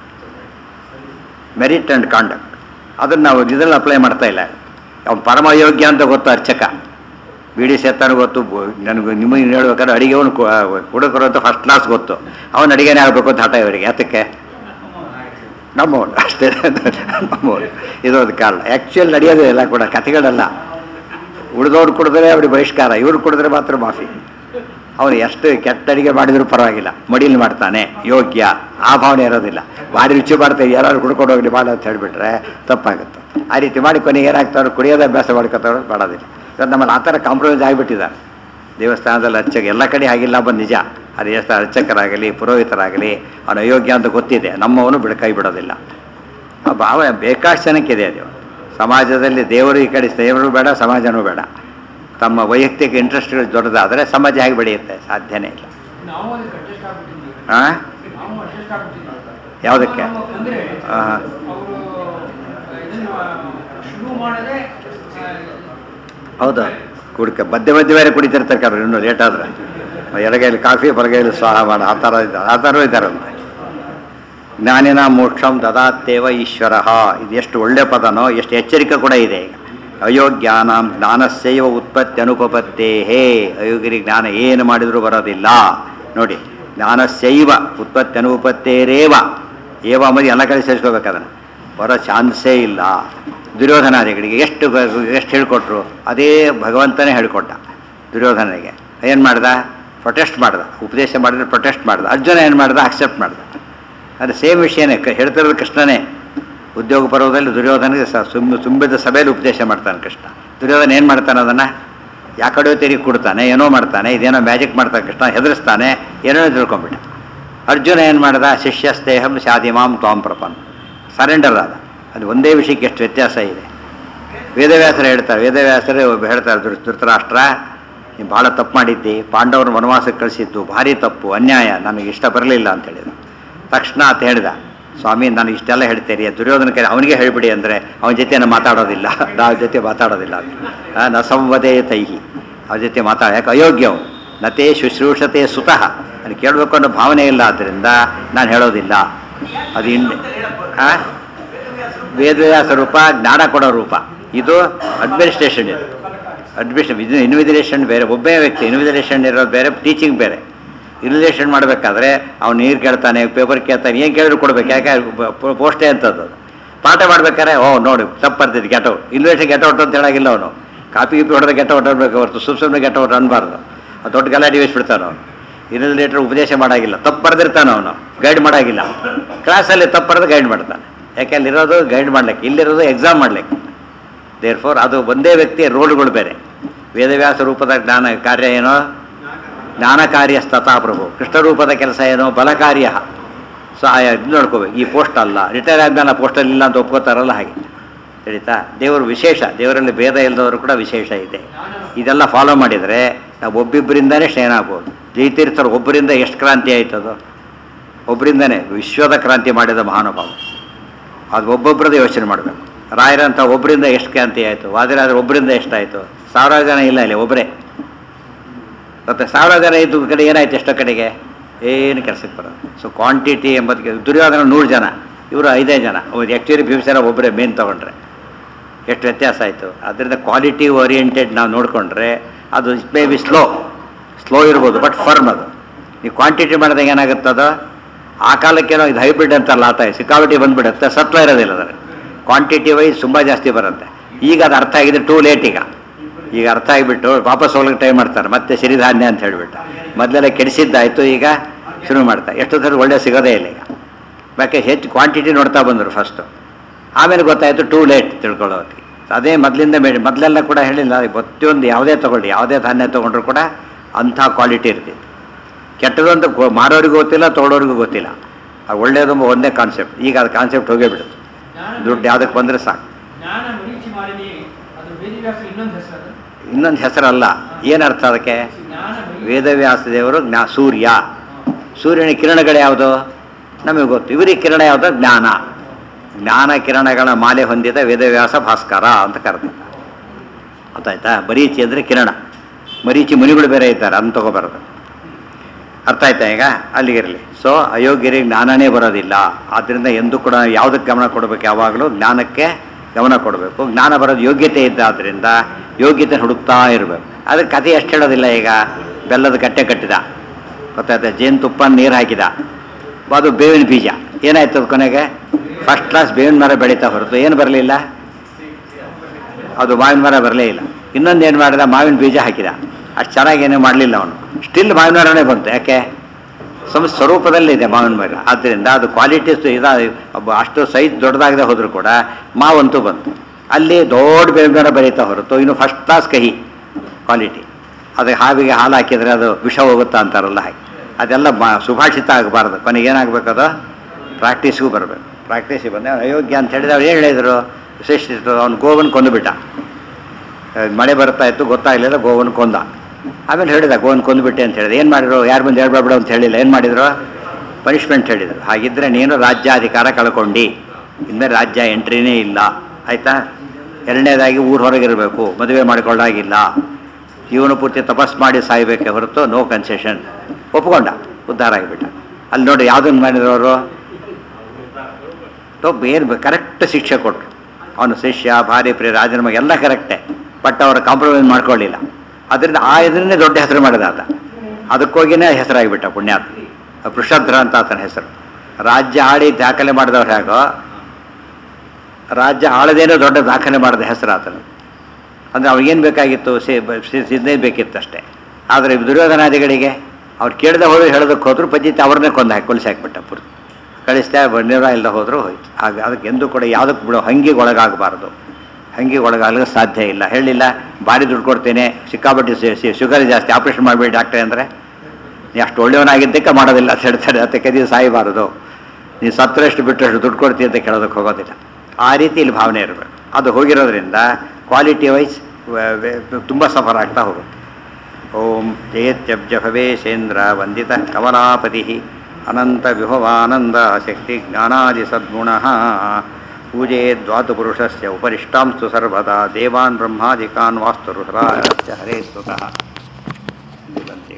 ಮೆರಿಟ್ ಆ್ಯಂಡ್ ಕಾಂಡಕ್ಟ್ ಅದನ್ನು ನಾವು ಇದರಲ್ಲಿ ಅಪ್ಲೈ ಮಾಡ್ತಾ ಇಲ್ಲ ಅವ್ನು ಪರಮ ಯೋಗ್ಯ ಅಂತ ಗೊತ್ತು ಅರ್ಚಕ ಬಿಡಿ ಸೇತಾನು ಗೊತ್ತು ಬು- ನನಗೆ ನಿಮಗೆ ಹೇಳ್ಬೇಕಾದ್ರೆ ಅಡಿಗೆವನು ಹುಡುಗರು ಅಂತ ಫಸ್ಟ್ ಕ್ಲಾಸ್ ಗೊತ್ತು ಅವನು ಅಡಿಗೆನೇ ಆಗಬೇಕು ಅಂತ ಹಠ ಇವರಿಗೆ ಯಾತಕ್ಕೆ ನಮ್ಮವನು ಅಷ್ಟೇ ನಮ್ಮವನು ಇದೊಂದು ಕಾರಣ ಆ್ಯಕ್ಚುಯಲ್ ನಡೆಯೋದೇ ಇಲ್ಲ ಕೂಡ ಕಥೆಗಳಲ್ಲ ಉಳಿದವ್ರು ಕುಡಿದ್ರೆ ಅವ್ರಿಗೆ ಬಹಿಷ್ಕಾರ ಇವ್ರು ಕುಡಿದ್ರೆ ಮಾತ್ರ ಮಾಫಿ ಅವನು ಎಷ್ಟು ಕೆಟ್ಟ ಅಡಿಗೆ ಮಾಡಿದ್ರು ಪರವಾಗಿಲ್ಲ ಮಡಿಲಿ ಮಾಡ್ತಾನೆ ಯೋಗ್ಯ ಆ ಭಾವನೆ ಇರೋದಿಲ್ಲ ಭಾರಿ ರುಚಿ ಮಾಡ್ತಾರೆ ಯಾರು ಕುಡ್ಕೊಂಡು ಹೋಗ್ಲಿ ಮಾಡ ಅಂತ ಹೇಳಿಬಿಟ್ರೆ ತಪ್ಪಾಗುತ್ತೆ ಆ ರೀತಿ ಮಾಡಿ ಕೊನೆಗೆ ಏನಾಗ್ತಾವ್ರು ಕುಡಿಯೋದೇ ಅಭ್ಯಾಸ ಮಾಡ್ಕೊತಾವ್ರು ಮಾಡೋದಿಲ್ಲ ಇವತ್ತು ನಮ್ಮಲ್ಲಿ ಆ ಥರ ಕಾಂಪ್ರಮೈಸ್ ಆಗಿಬಿಟ್ಟಿದ್ದಾರೆ ದೇವಸ್ಥಾನದಲ್ಲಿ ಅರ್ಚಕ ಎಲ್ಲ ಕಡೆ ಆಗಿಲ್ಲ ಬಂದು ನಿಜ ಅದು ಎಷ್ಟು ಅರ್ಚಕರಾಗಲಿ ಪುರೋಹಿತರಾಗಲಿ ಅವನು ಅಯೋಗ್ಯ ಅಂತ ಗೊತ್ತಿದೆ ನಮ್ಮವನು ಬಿಡ ಕೈ ಬಿಡೋದಿಲ್ಲ ಆ ಭಾವ ಬೇಕಾಷ್ಟು ಜನಕ್ಕಿದೆ ಅದು ಸಮಾಜದಲ್ಲಿ ದೇವರು ಈ ಕಡೆ ದೇವರು ಬೇಡ ಸಮಾಜನೂ ಬೇಡ ತಮ್ಮ ವೈಯಕ್ತಿಕ ಇಂಟ್ರೆಸ್ಟ್ಗಳು ದೊಡ್ಡದಾದರೆ ಸಮಾಜ ಹೇಗೆ ಬೆಳೆಯುತ್ತೆ ಸಾಧ್ಯನೇ ಇಲ್ಲ ನಾವು ಅದಕ್ಕೆ ಅಡ್ಜಸ್ಟ್ ಆಗ್ಬಿಟ್ಟಿದ್ದೀವಿ ಹಾಂ ನಾವು ಅಡ್ಜಸ್ಟ್ ಆಗ್ಬಿಟ್ಟಿದ್ದೀವಿ ಯಾವುದಕ್ಕೆ ಅಂದ್ರೆ ಆ, ಅವರು ಇದನ್ನ ಶುರು ಮಾಡದೆ ಹೌದು ಕುಡ್ಕ ಮಧ್ಯ ಮಧ್ಯ ಬೇರೆ ಕುಡಿತಿರ್ತಾರೆ ಕಡ್ರಿ ಇನ್ನೂ ಲೇಟ್ ಆದ್ರೆ ಎಡಗೈಲಿ ಕಾಫಿ ಬಲಗೈಲಿ ಸ್ವಾಹ ಮಾಡ ಆ ಥರ ಇದ್ದಾರೆ ಆ ಥರ ಇದ್ದಾರಂತೆ ಜ್ಞಾನಿನ ಮೋಕ್ಷಂ ದದಾತ್ತೇವ ಈಶ್ವರ ಇದು ಎಷ್ಟು ಒಳ್ಳೆ ಪದನೋ ಎಷ್ಟು ಎಚ್ಚರಿಕೆ ಕೂಡ ಇದೆ ಈಗ ಅಯೋಗ್ಯಾನಾಂ ಜ್ಞಾನಸ್ಯೈವ ಉತ್ಪತ್ತಿ ಅನುಪಪತ್ತೇ ಹೇ ಅಯೋಗ್ಯರಿಗೆ ಜ್ಞಾನ ಏನು ಮಾಡಿದರೂ ಬರೋದಿಲ್ಲ ನೋಡಿ ಜ್ಞಾನಸ್ಯೈವ ಉತ್ಪತ್ತಿ ಅನುಪತ್ತೇರೇವ ಏವ ಮದಿ ಎಲ್ಲ ಕಡೆ ಸೇರಿಸ್ಕೋಬೇಕು ಅದನ್ನು ಬರೋ ಚಾನ್ಸೇ ಇಲ್ಲ ದುರ್ಯೋಧನಾದಿಗಳಿಗೆ ಎಷ್ಟು ಬ- ಎಷ್ಟು ಹೇಳ್ಕೊಟ್ರು ಅದೇ ಭಗವಂತನೇ ಹೇಳ್ಕೊಟ್ಟ ದುರ್ಯೋಧನಿಗೆ ಏನು ಮಾಡ್ದ ಪ್ರೊಟೆಸ್ಟ್ ಮಾಡ್ದ ಉಪದೇಶ ಮಾಡಿದ್ರೆ ಪ್ರೊಟೆಸ್ಟ್ ಮಾಡ್ದ ಅರ್ಜುನ ಏನು ಮಾಡ್ದ ಅಕ್ಸೆಪ್ಟ್ ಮಾಡ್ದ ಅದು ಸೇಮ್ ವಿಷಯನೇ ಕ- ಹೇಳ್ತಿರೋದು ಕೃಷ್ಣನೇ ಉದ್ಯೋಗ ಪರ್ವದಲ್ಲಿ ದುರ್ಯೋಧನಿಗೆ ಸ ತುಂಬ ತುಂಬಿದ ಸಭೆಯಲ್ಲಿ ಉಪದೇಶ ಮಾಡ್ತಾನೆ ಕೃಷ್ಣ ದುರ್ಯೋಧನ ಏನು ಮಾಡ್ತಾನೆ ಅದನ್ನು ಯಾಕಡೆ ತಿರುಗಿ ಕೊಡ್ತಾನೆ ಏನೋ ಮಾಡ್ತಾನೆ ಇದೇನೋ ಮ್ಯಾಜಿಕ್ ಮಾಡ್ತಾನೆ ಕೃಷ್ಣ ಹೆದರಿಸ್ತಾನೆ ಏನೇನೋ ತಿಳ್ಕೊಂಬಿಟ್ಟ ಅರ್ಜುನ ಏನು ಮಾಡ್ದ ಶಿಷ್ಯಸ್ತೇಹಂ ಶಾದಿಮಾಂ ತ್ವಾಂ ಪ್ರಪನ್ ಸರೆಂಡರ್ ಆದ ಅದು ಒಂದೇ ವಿಷಯಕ್ಕೆ ಎಷ್ಟು ವ್ಯತ್ಯಾಸ ಇದೆ ವೇದವ್ಯಾಸರು ಹೇಳ್ತಾರೆ ವೇದವ್ಯಾಸರು ಒಬ್ಬ ಹೇಳ್ತಾರೆ ಧೃ- ಧೃತರಾಷ್ಟ್ರ ನೀನು ಭಾಳ ತಪ್ಪು ಮಾಡಿದ್ದಿ ಪಾಂಡವರು ವನವಾಸಕ್ಕೆ ಕಳಿಸಿದ್ದು ಭಾರಿ ತಪ್ಪು ಅನ್ಯಾಯ ನನಗೆ ಇಷ್ಟ ಬರಲಿಲ್ಲ ಅಂತ ಹೇಳಿದ ತಕ್ಷಣ ಆತ ಹೇಳಿದ ಸ್ವಾಮಿ ನನಗೆ ಇಷ್ಟೆಲ್ಲ ಹೇಳ್ತೀರಿ ದುರ್ಯೋಧನ ಕೈ ಅವನಿಗೆ ಹೇಳಿಬಿಡಿ ಅಂದರೆ ಅವನ ಜೊತೆ ನಾನು ಮಾತಾಡೋದಿಲ್ಲ ನಾವು ಜೊತೆ ಮಾತಾಡೋದಿಲ್ಲ ಅಂತ ಆ, ನ ಸಂವದೇ ತೈಹಿ ಅವ್ರ ಜೊತೆ ಮಾತಾಡ ಯಾಕೆ ಅಯೋಗ್ಯ ಅವನು ನತೇ ಶುಶ್ರೂಷತೆ ಸುತಃ ನನಗೆ ಕೇಳಬೇಕು ಅನ್ನೋ ಭಾವನೆ ಇಲ್ಲ ಆದ್ದರಿಂದ ನಾನು ಹೇಳೋದಿಲ್ಲ ಅದು ಇನ್ ಆ? ವೇದವ್ಯಾಸ ರೂಪ ಜ್ಞಾನ ಕೊಡೋ ರೂಪ ಇದು ಅಡ್ಮಿನಿಸ್ಟ್ರೇಷನ್ ಇದು ಅಡ್ಮಿನಿಸ್ಟ್ರೇಷನ್ ಇದು ಇನ್ವಿಜಿಲೇಷನ್ ಬೇರೆ ಒಬ್ಬೇ ವ್ಯಕ್ತಿ ಇನ್ವಿಜಿಲೇಷನ್ ಇರೋದು ಬೇರೆ ಟೀಚಿಂಗ್ ಬೇರೆ ಇನ್ವಿಜಿಲೇಷನ್ ಮಾಡಬೇಕಾದ್ರೆ ಅವ್ನು ನೀರು ಕೇಳ್ತಾನೆ ಪೇಪರ್ ಕೇಳ್ತಾನೆ ಏನು ಕೇಳಿದ್ರು ಕೊಡ್ಬೇಕು ಯಾಕೆ ಪೋ- ಪೋಸ್ಟೇ ಅಂತದ್ದು ಅದು. ಪಾಠ ಮಾಡ್ಬೇಕಾದ್ರೆ ಓ ನೋಡಿ ತಪ್ಪು ಬರ್ತಿದ್ದು get out invitation get out ಅಂತ ಹೇಳಾಗಿಲ್ಲ ಅವನು ಕಾಪಿ ಗಿಪಿ ಹೊಡೆದ್ರೆ ಗೆಟ್ ಔಟ್ ಅನ್ಬೇಕು ಹೊರತು ಸುಮ್ ಸುಮ್ಮನೆ ಗೆಟ್ ಔಟ್ ಅನ್ಬಾರ್ದು ಅದು ದೊಡ್ಡ ಗಲಾಟೆ ಬಿಡ್ತಾನೆ ಅವನು ಇನ್ವಿಜಿಲೇಟರ್ ಉಪದೇಶ ಮಾಡಾಗಿಲ್ಲ ತಪ್ಪು ಬರೆದಿರ್ತಾನೆ ಅವನು ಗೈಡ್ ಮಾಡಾಗಿಲ್ಲ ಕ್ಲಾಸಲ್ಲಿ ತಪ್ಪು ಬರೆದು ಗೈಡ್ ಮಾಡ್ತಾನೆ ಯಾಕೆ ಅಲ್ಲಿರೋದು ಗೈಡ್ ಮಾಡ್ಲಿಕ್ಕೆ ಇಲ್ಲಿರೋದು ಎಕ್ಸಾಮ್ ಮಾಡ್ಲಿಕ್ಕೆ ದೇರ್ ಫೋರ್ ಅದು ಒಂದೇ ವ್ಯಕ್ತಿಯ ರೋಲ್ಗಳು ಬೇರೆ ವೇದವ್ಯಾಸ ರೂಪದ ಜ್ಞಾನ ಕಾರ್ಯ ಏನೋ ಜ್ಞಾನ ಕಾರ್ಯ ಸ್ತಥಾ ಪ್ರಭು ಕೃಷ್ಣ ರೂಪದ ಕೆಲಸ ಏನೋ ಬಲ ಕಾರ್ಯ ಸೊ ಆ ಇದು ನೋಡ್ಕೋಬೇಕು ಈ ಪೋಸ್ಟ್ ಅಲ್ಲ ರಿಟೈರ್ ಆದ್ಮೇಲೆ ಆ ಪೋಸ್ಟಲ್ಲಿ ಇಲ್ಲ ಅಂತ ಒಪ್ಕೋತಾರಲ್ಲ ಹಾಗೆ ತಿಳಿತಾ ದೇವರು ವಿಶೇಷ ದೇವರಲ್ಲಿ ಭೇದ ಇಲ್ಲದವರು ಕೂಡ ವಿಶೇಷ ಇದೆ ಇದೆಲ್ಲ ಫಾಲೋ ಮಾಡಿದರೆ ನಾವು ಒಬ್ಬಿಬ್ಬರಿಂದನೇ ಶಯನ ಆಗ್ಬೋದು ಜೈತೀರ್ಥರು ಒಬ್ಬರಿಂದ ಎಷ್ಟು ಕ್ರಾಂತಿ ಆಯ್ತದು ಒಬ್ಬರಿಂದನೇ ವಿಶ್ವದ ಕ್ರಾಂತಿ ಮಾಡಿದ ಮಹಾನುಭಾವ ಅದು ಒಬ್ಬೊಬ್ಬರದ್ದು ಯೋಚನೆ ಮಾಡಬೇಕು ರಾಯರಂತ ಒಬ್ಬರಿಂದ ಎಷ್ಟು ಕ್ರಾಂತಿ ಆಯಿತು ವಾದಿರಾದ್ರೆ ಒಬ್ಬರಿಂದ ಎಷ್ಟಾಯಿತು ಸಾವಿರಾರು ಜನ ಇಲ್ಲ ಇಲ್ಲಿ ಒಬ್ಬರೇ ಮತ್ತು ಸಾವಿರ ಜನ ಇದ್ದು ಕಡೆ ಏನಾಯ್ತು ಎಷ್ಟೋ ಕಡೆಗೆ ಏನು ಕೆಲಸಕ್ಕೆ ಬರೋದು ಸೊ ಕ್ವಾಂಟಿಟಿ ಎಂಬುದಕ್ಕೆ ದುರ್ಯೋಧನ ನೂರು ಜನ ಇವರು ಐದೇ ಜನ ಆ್ಯಕ್ಚುಲಿ ಭೀಮಸೇನ ಒಬ್ಬರೇ ಮೇನ್ ತೊಗೊಂಡ್ರೆ ಎಷ್ಟು ವ್ಯತ್ಯಾಸ ಆಯಿತು ಅದರಿಂದ ಕ್ವಾಲಿಟಿ ಓರಿಯೆಂಟೆಡ್ ನಾವು ನೋಡಿಕೊಂಡ್ರೆ ಅದು it may be slow slow ಇರ್ಬೋದು ಬಟ್ ಫರ್ಮ್ ಅದು ನೀವು ಕ್ವಾಂಟಿಟಿ ಮಾಡಿದಾಗ ಏನಾಗುತ್ತದು ಆ ಕಾಲಕ್ಕೇನೋ ಇದು ಹೈಬ್ರಿಡ್ ಅಂತಲ್ಲ ಆತ ಸಿಕ್ಕಾಬಿಟಿ ಬಂದ್ಬಿಡುತ್ತೆ ಸತ್ವ ಇರೋದಿಲ್ಲ ಅದರ ಕ್ವಾಂಟಿಟಿ ವೈಸ್ ತುಂಬ ಜಾಸ್ತಿ ಬರುತ್ತೆ ಈಗ ಅದು ಅರ್ಥ ಆಗಿದೆ ಟೂ ಲೇಟ್ ಈಗ ಈಗ ಅರ್ಥ ಆಗಿಬಿಟ್ಟು ವಾಪಸ್ ಹೋಗ್ಲಿಕ್ಕೆ ಟ್ರೈ ಮಾಡ್ತಾರೆ ಮತ್ತೆ ಸಿರಿಧಾನ್ಯ ಅಂತ ಹೇಳಿಬಿಟ್ಟು ಮೊದಲೆಲ್ಲ ಕೆಡಿಸಿದ್ದಾಯ್ತು ಈಗ ಶುರು ಮಾಡ್ತಾರೆ ಎಷ್ಟು ಥರ ಒಳ್ಳೆ ಸಿಗೋದೇ ಇಲ್ಲ ಈಗ ಯಾಕೆ ಹೆಚ್ಚು ಕ್ವಾಂಟಿಟಿ ನೋಡ್ತಾ ಬಂದರು ಫಸ್ಟು ಆಮೇಲೆ ಗೊತ್ತಾಯಿತು ಟೂ ಲೇಟ್ ತಿಳ್ಕೊಳ್ಳೋದಕ್ಕೆ ಅದೇ ಮೊದಲಿಂದ ಮೇಡಿ ಮೊದಲೆಲ್ಲ ಕೂಡ ಹೇಳಿಲ್ಲ ಪ್ರತಿಯೊಂದು ಯಾವುದೇ ತೊಗೊಳ್ಳಿ ಯಾವುದೇ ಧಾನ್ಯ ತೊಗೊಂಡ್ರು ಕೂಡ ಅಂಥ ಕ್ವಾಲಿಟಿ ಇರ್ತಿತ್ತು ಕೆಟ್ಟದು ಅಂತ ಗೊ- ಮಾರೋರಿಗೂ ಗೊತ್ತಿಲ್ಲ ತೊಗೊಳೋರಿಗೂ ಗೊತ್ತಿಲ್ಲ ಅದು ಒಳ್ಳೆಯದು ಒಂದೇ ಕಾನ್ಸೆಪ್ಟ್ ಈಗ ಅದು ಕಾನ್ಸೆಪ್ಟ್ ಹೋಗೇ ಬಿಡುತ್ತೆ ದುಡ್ಡು ಯಾವುದಕ್ಕೆ ಬಂದರೆ ಸಾಕು ಜ್ಞಾನ ಮರೀಚಿ ಮಾಲಿನಿ ಅದು ವೇದಿವ್ಯಾಸ ಇನ್ನೊಂದು ಹೆಸರು ಅದು ಇನ್ನೊಂದು ಹೆಸರಲ್ಲ ಏನರ್ಥ ಅದಕ್ಕೆ ಜ್ಞಾನ ಮರೀಚಿ ವೇದವ್ಯಾಸ ದೇವರು ಜ್ಞಾ ಸೂರ್ಯ ಸೂರ್ಯನ ಕಿರಣಗಳು ಯಾವುದು ನಮಗೆ ಗೊತ್ತು ಇವರಿಗೆ ಕಿರಣ ಯಾವುದು ಜ್ಞಾನ ಜ್ಞಾನ ಕಿರಣಗಳ ಮಾಲೆ ಹೊಂದಿದ ವೇದವ್ಯಾಸ ಭಾಸ್ಕರ ಅಂತ ಕರೆದಿದ್ದ ಗೊತ್ತಾಯ್ತಾ ಮರೀಚಿ ಅಂದರೆ ಕಿರಣ ಮರೀಚಿ ಮುನಿಗಳು ಬೇರೆ ಇದ್ದಾರೆ ಅಂತ ತಗೋಬಾರದು ಅರ್ಥ ಆಯ್ತಾ ಈಗ ಅಲ್ಲಿಗಿರಲಿ ಸೊ ಅಯೋಗ್ಯರಿಗೆ ಜ್ಞಾನನೇ ಬರೋದಿಲ್ಲ ಆದ್ದರಿಂದ ಎಂದೂ ಕೂಡ ಯಾವುದಕ್ಕೆ ಗಮನ ಕೊಡಬೇಕು ಯಾವಾಗಲೂ ಜ್ಞಾನಕ್ಕೆ ಗಮನ ಕೊಡಬೇಕು ಜ್ಞಾನ ಬರೋದು ಯೋಗ್ಯತೆ ಇದ್ದಾದ್ರಿಂದ ಯೋಗ್ಯತೆ ಹುಡುಕ್ತಾ ಇರಬೇಕು ಅದಕ್ಕೆ ಕಥೆ ಎಷ್ಟು ಹೇಳೋದಿಲ್ಲ ಈಗ ಬೆಲ್ಲದ ಕಟ್ಟೆ ಕಟ್ಟಿದ ಗೊತ್ತಾಯ್ತಾ ಜೇನುತುಪ್ಪ ನೀರು ಹಾಕಿದ ಅದು ಬೇವಿನ ಬೀಜ ಏನಾಯ್ತು ಅದು ಕೊನೆಗೆ ಫಸ್ಟ್ ಕ್ಲಾಸ್ ಬೇವಿನ ಮರ ಬೆಳೀತಾ ಹೊರತು ಏನು ಬರಲಿಲ್ಲ ಅದು ಮಾವಿನ ಮರ ಬರಲೇ ಇಲ್ಲ ಇನ್ನೊಂದು ಏನು ಮಾಡಿದ ಮಾವಿನ ಬೀಜ ಹಾಕಿದ ಅಷ್ಟು ಚೆನ್ನಾಗಿ ಏನೂ ಮಾಡಲಿಲ್ಲ ಅವನು ಸ್ಟಿಲ್ ಮಾವಿನ ಮರನೇ ಬಂತು ಯಾಕೆ ಸಮ ಸ್ವರೂಪದಲ್ಲಿದೆ ಮಾವಿನ ಮರ ಆದ್ದರಿಂದ ಅದು ಕ್ವಾಲಿಟಿ ಇದ ಒಬ್ಬ ಅಷ್ಟು ಸೈಜ್ ದೊಡ್ಡದಾಗದೆ ಹೋದರೂ ಕೂಡ ಮಾವಂತೂ ಬಂತು ಅಲ್ಲಿ ದೊಡ್ಡ ಬೇವಿನ ಮರ ಬೆಳೀತಾ ಹೊರತು ಇನ್ನು ಫಸ್ಟ್ ಕ್ಲಾಸ್ ಕಹಿ ಕ್ವಾಲಿಟಿ ಅದಕ್ಕೆ ಹಾವಿಗೆ ಹಾಲು ಹಾಕಿದರೆ ಅದು ವಿಷ ಹೋಗುತ್ತಾ ಅಂತಾರಲ್ಲ ಹಾಗೆ ಅದೆಲ್ಲ ಬ ಸುಭಾಷಿತ ಆಗಬಾರ್ದು ಕೊನೆಗೆ ಏನಾಗಬೇಕದು ಪ್ರಾಕ್ಟೀಸ್ಗೂ ಬರಬೇಕು ಪ್ರಾಕ್ಟೀಸಿಗೆ ಬಂದೆ ಅವ್ನು ಅಯೋಗ್ಯ ಅಂತ ಹೇಳಿದ್ರೆ ಅವ್ರು ಏನು ಹೇಳಿದರು ವಿಶೇಷಿತ ಅವ್ನು ಗೋವನ್ ಕೊಂದುಬಿಟ್ಟ ಅಹ್ ಮಳೆ ಬರ್ತಾ ಇತ್ತು ಗೊತ್ತಾಗಲಿಲ್ಲ ಗೋವನ್ ಕೊಂದ ಆಮೇಲೆ ಹೇಳಿದ ಗೋವನ್ ಕೊಂದುಬಿಟ್ಟೆ ಅಂತ ಹೇಳಿದೆ ಏನು ಮಾಡಿದ್ರು ಯಾರು ಬಂದು ಹೇಳ್ಬೇಡ ಅಂತ ಹೇಳಿಲ್ಲ ಏನು ಮಾಡಿದ್ರು ಪನಿಷ್ಮೆಂಟ್ ಹೇಳಿದರು ಹಾಗಿದ್ರೆ ನೀನು ರಾಜ್ಯಾಧಿಕಾರ ಕಳ್ಕೊಂಡು ಇನ್ಮೇಲೆ ರಾಜ್ಯ ಎಂಟ್ರಿನೇ ಇಲ್ಲ ಆಯಿತಾ ಎರಡನೇದಾಗಿ ಊರು ಹೊರಗಿರಬೇಕು ಮದುವೆ ಮಾಡಿಕೊಳ್ಳಾಗಿಲ್ಲ ಜೀವನ ಪೂರ್ತಿ ತಪಸ್ ಮಾಡಿ ಸಾಯಬೇಕೆ ಹೊರತು ನೋ ಕನ್ಸೆಷನ್ ಒಪ್ಕೊಂಡ ಉದ್ಧಾರ ಆಗಿಬಿಟ್ಟ ಅಲ್ಲಿ ನೋಡಿ ಯಾವುದನ್ನು ಮಾಡಿದ್ರು ಒಬ್ಬ ಏನು ಕರೆಕ್ಟ್ ಶಿಕ್ಷೆ ಕೊಟ್ಟರು ಅವನು ಶಿಷ್ಯ ಭಾರಿ ಪ್ರಿಯ ರಾಜನ ಮಗ ಎಲ್ಲ ಕರೆಕ್ಟೇ ಬಟ್ ಅವರು ಕಾಂಪ್ರಮೈಸ್ ಮಾಡ್ಕೊಳ್ಳಿಲ್ಲ ಅದರಿಂದ ಆ ಇದನ್ನೇ ದೊಡ್ಡ ಹೆಸರು ಮಾಡಿದ ಆತ ಅದಕ್ಕೋಗಿನೇ ಹೆಸರಾಗಿಬಿಟ್ಟ ಪುಣ್ಯಾತ್ಮ ಪೃಷಧ್ರ ಅಂತ ಆತನ ಹೆಸರು ರಾಜ್ಯ ಆಳಿ ದಾಖಲೆ ಮಾಡಿದವ್ರು ಹೇಗೋ ರಾಜ್ಯ ಆಳದೇನೋ ದೊಡ್ಡ ದಾಖಲೆ ಮಾಡಿದ ಹೆಸರು ಆತನು ಅಂದರೆ ಅವ್ರಿಗೇನು ಬೇಕಾಗಿತ್ತು ಸಿದ್ಧೇ ಬೇಕಿತ್ತು ಅಷ್ಟೇ ಆದರೆ ದುರ್ಯೋಧನಾದಿಗಳಿಗೆ ಅವ್ರು ಕೇಳದೆ ಹೋದ್ರು ಹೇಳೋದಕ್ಕೆ ಹೋದ್ರು ಪದ್ಧತಿ ಅವ್ರನ್ನೇ ಕೊಂದು ಹಾಕಿ ಕೊಲಿಸಿ ಹಾಕ್ಬಿಟ್ಟ ಪೂರ್ತಿ ಕಳಿಸ್ತಾ ಬಂದಿರೋ ಇಲ್ಲದೆ ಹೋದರೂ ಹೋಯ್ತು ಆಗ ಅದಕ್ಕೆ ಎಂದೂ ಕೂಡ ಯಾವುದಕ್ಕೆ ಬಿಡೋ ಹಂಗಿಗೆ ಒಳಗಾಗಬಾರ್ದು ಹಂಗಿಗೆ ಒಳಗಾಗಲಿಕ್ಕೆ ಸಾಧ್ಯ ಇಲ್ಲ ಹೇಳಿಲ್ಲ ಭಾರಿ ದುಡ್ಡು ಕೊಡ್ತೇನೆ ಸಿಕ್ಕಾಪಟ್ಟೆ ಶುಗರ್ ಜಾಸ್ತಿ ಆಪ್ರೇಷನ್ ಮಾಡಬೇಡಿ ಡಾಕ್ಟ್ರೆ ಅಂದರೆ ನೀ ಅಷ್ಟು ಒಳ್ಳೆಯವನಾಗಿದ್ದಕ್ಕೆ ಮಾಡೋದಿಲ್ಲ ಅಂತ ಹೇಳ್ತಾರೆ ಅದಕ್ಕೆ ನೀವು ಸಾಯಬಾರದು ನೀವು ಸತ್ತರಷ್ಟು ಬಿಟ್ಟಷ್ಟು ದುಡ್ಡು ಕೊಡ್ತೀವಿ ಅಂತ ಕೇಳೋದಕ್ಕೆ ಹೋಗೋದಿಲ್ಲ ಆ ರೀತಿ ಇಲ್ಲಿ ಭಾವನೆ ಇರಬೇಕು ಅದು ಹೋಗಿರೋದ್ರಿಂದ ಕ್ವಾಲಿಟಿ ವೈಸ್ ತುಂಬ ಸಫರ್ ಆಗ್ತಾ ಹೋಗುತ್ತೆ ಓಂ ಜಯತ್ಯಬ್ಜ ಭವೇಶೇಂದ್ರ ವಂದಿತ ಕಮಲಾಪತಿ ಅನಂತ ವಿಭವಾನಂದ ಶಕ್ತಿ ಜ್ಞಾನಾದಿ ಸದ್ಗುಣ ಪೂಜೆ ದ್ವಾತುಪುರುಷಸ್ಯ ಉಪರಿಷ್ಟಾಂಸ್ತು ಸರ್ವದಾ ದೇವಾನ್ ಬ್ರಹ್ಮಾದಿಕಾನ್ ವಾಸ್ತು ರುದ್ರಾಯ ಹರೇ ಸ್ವತಃ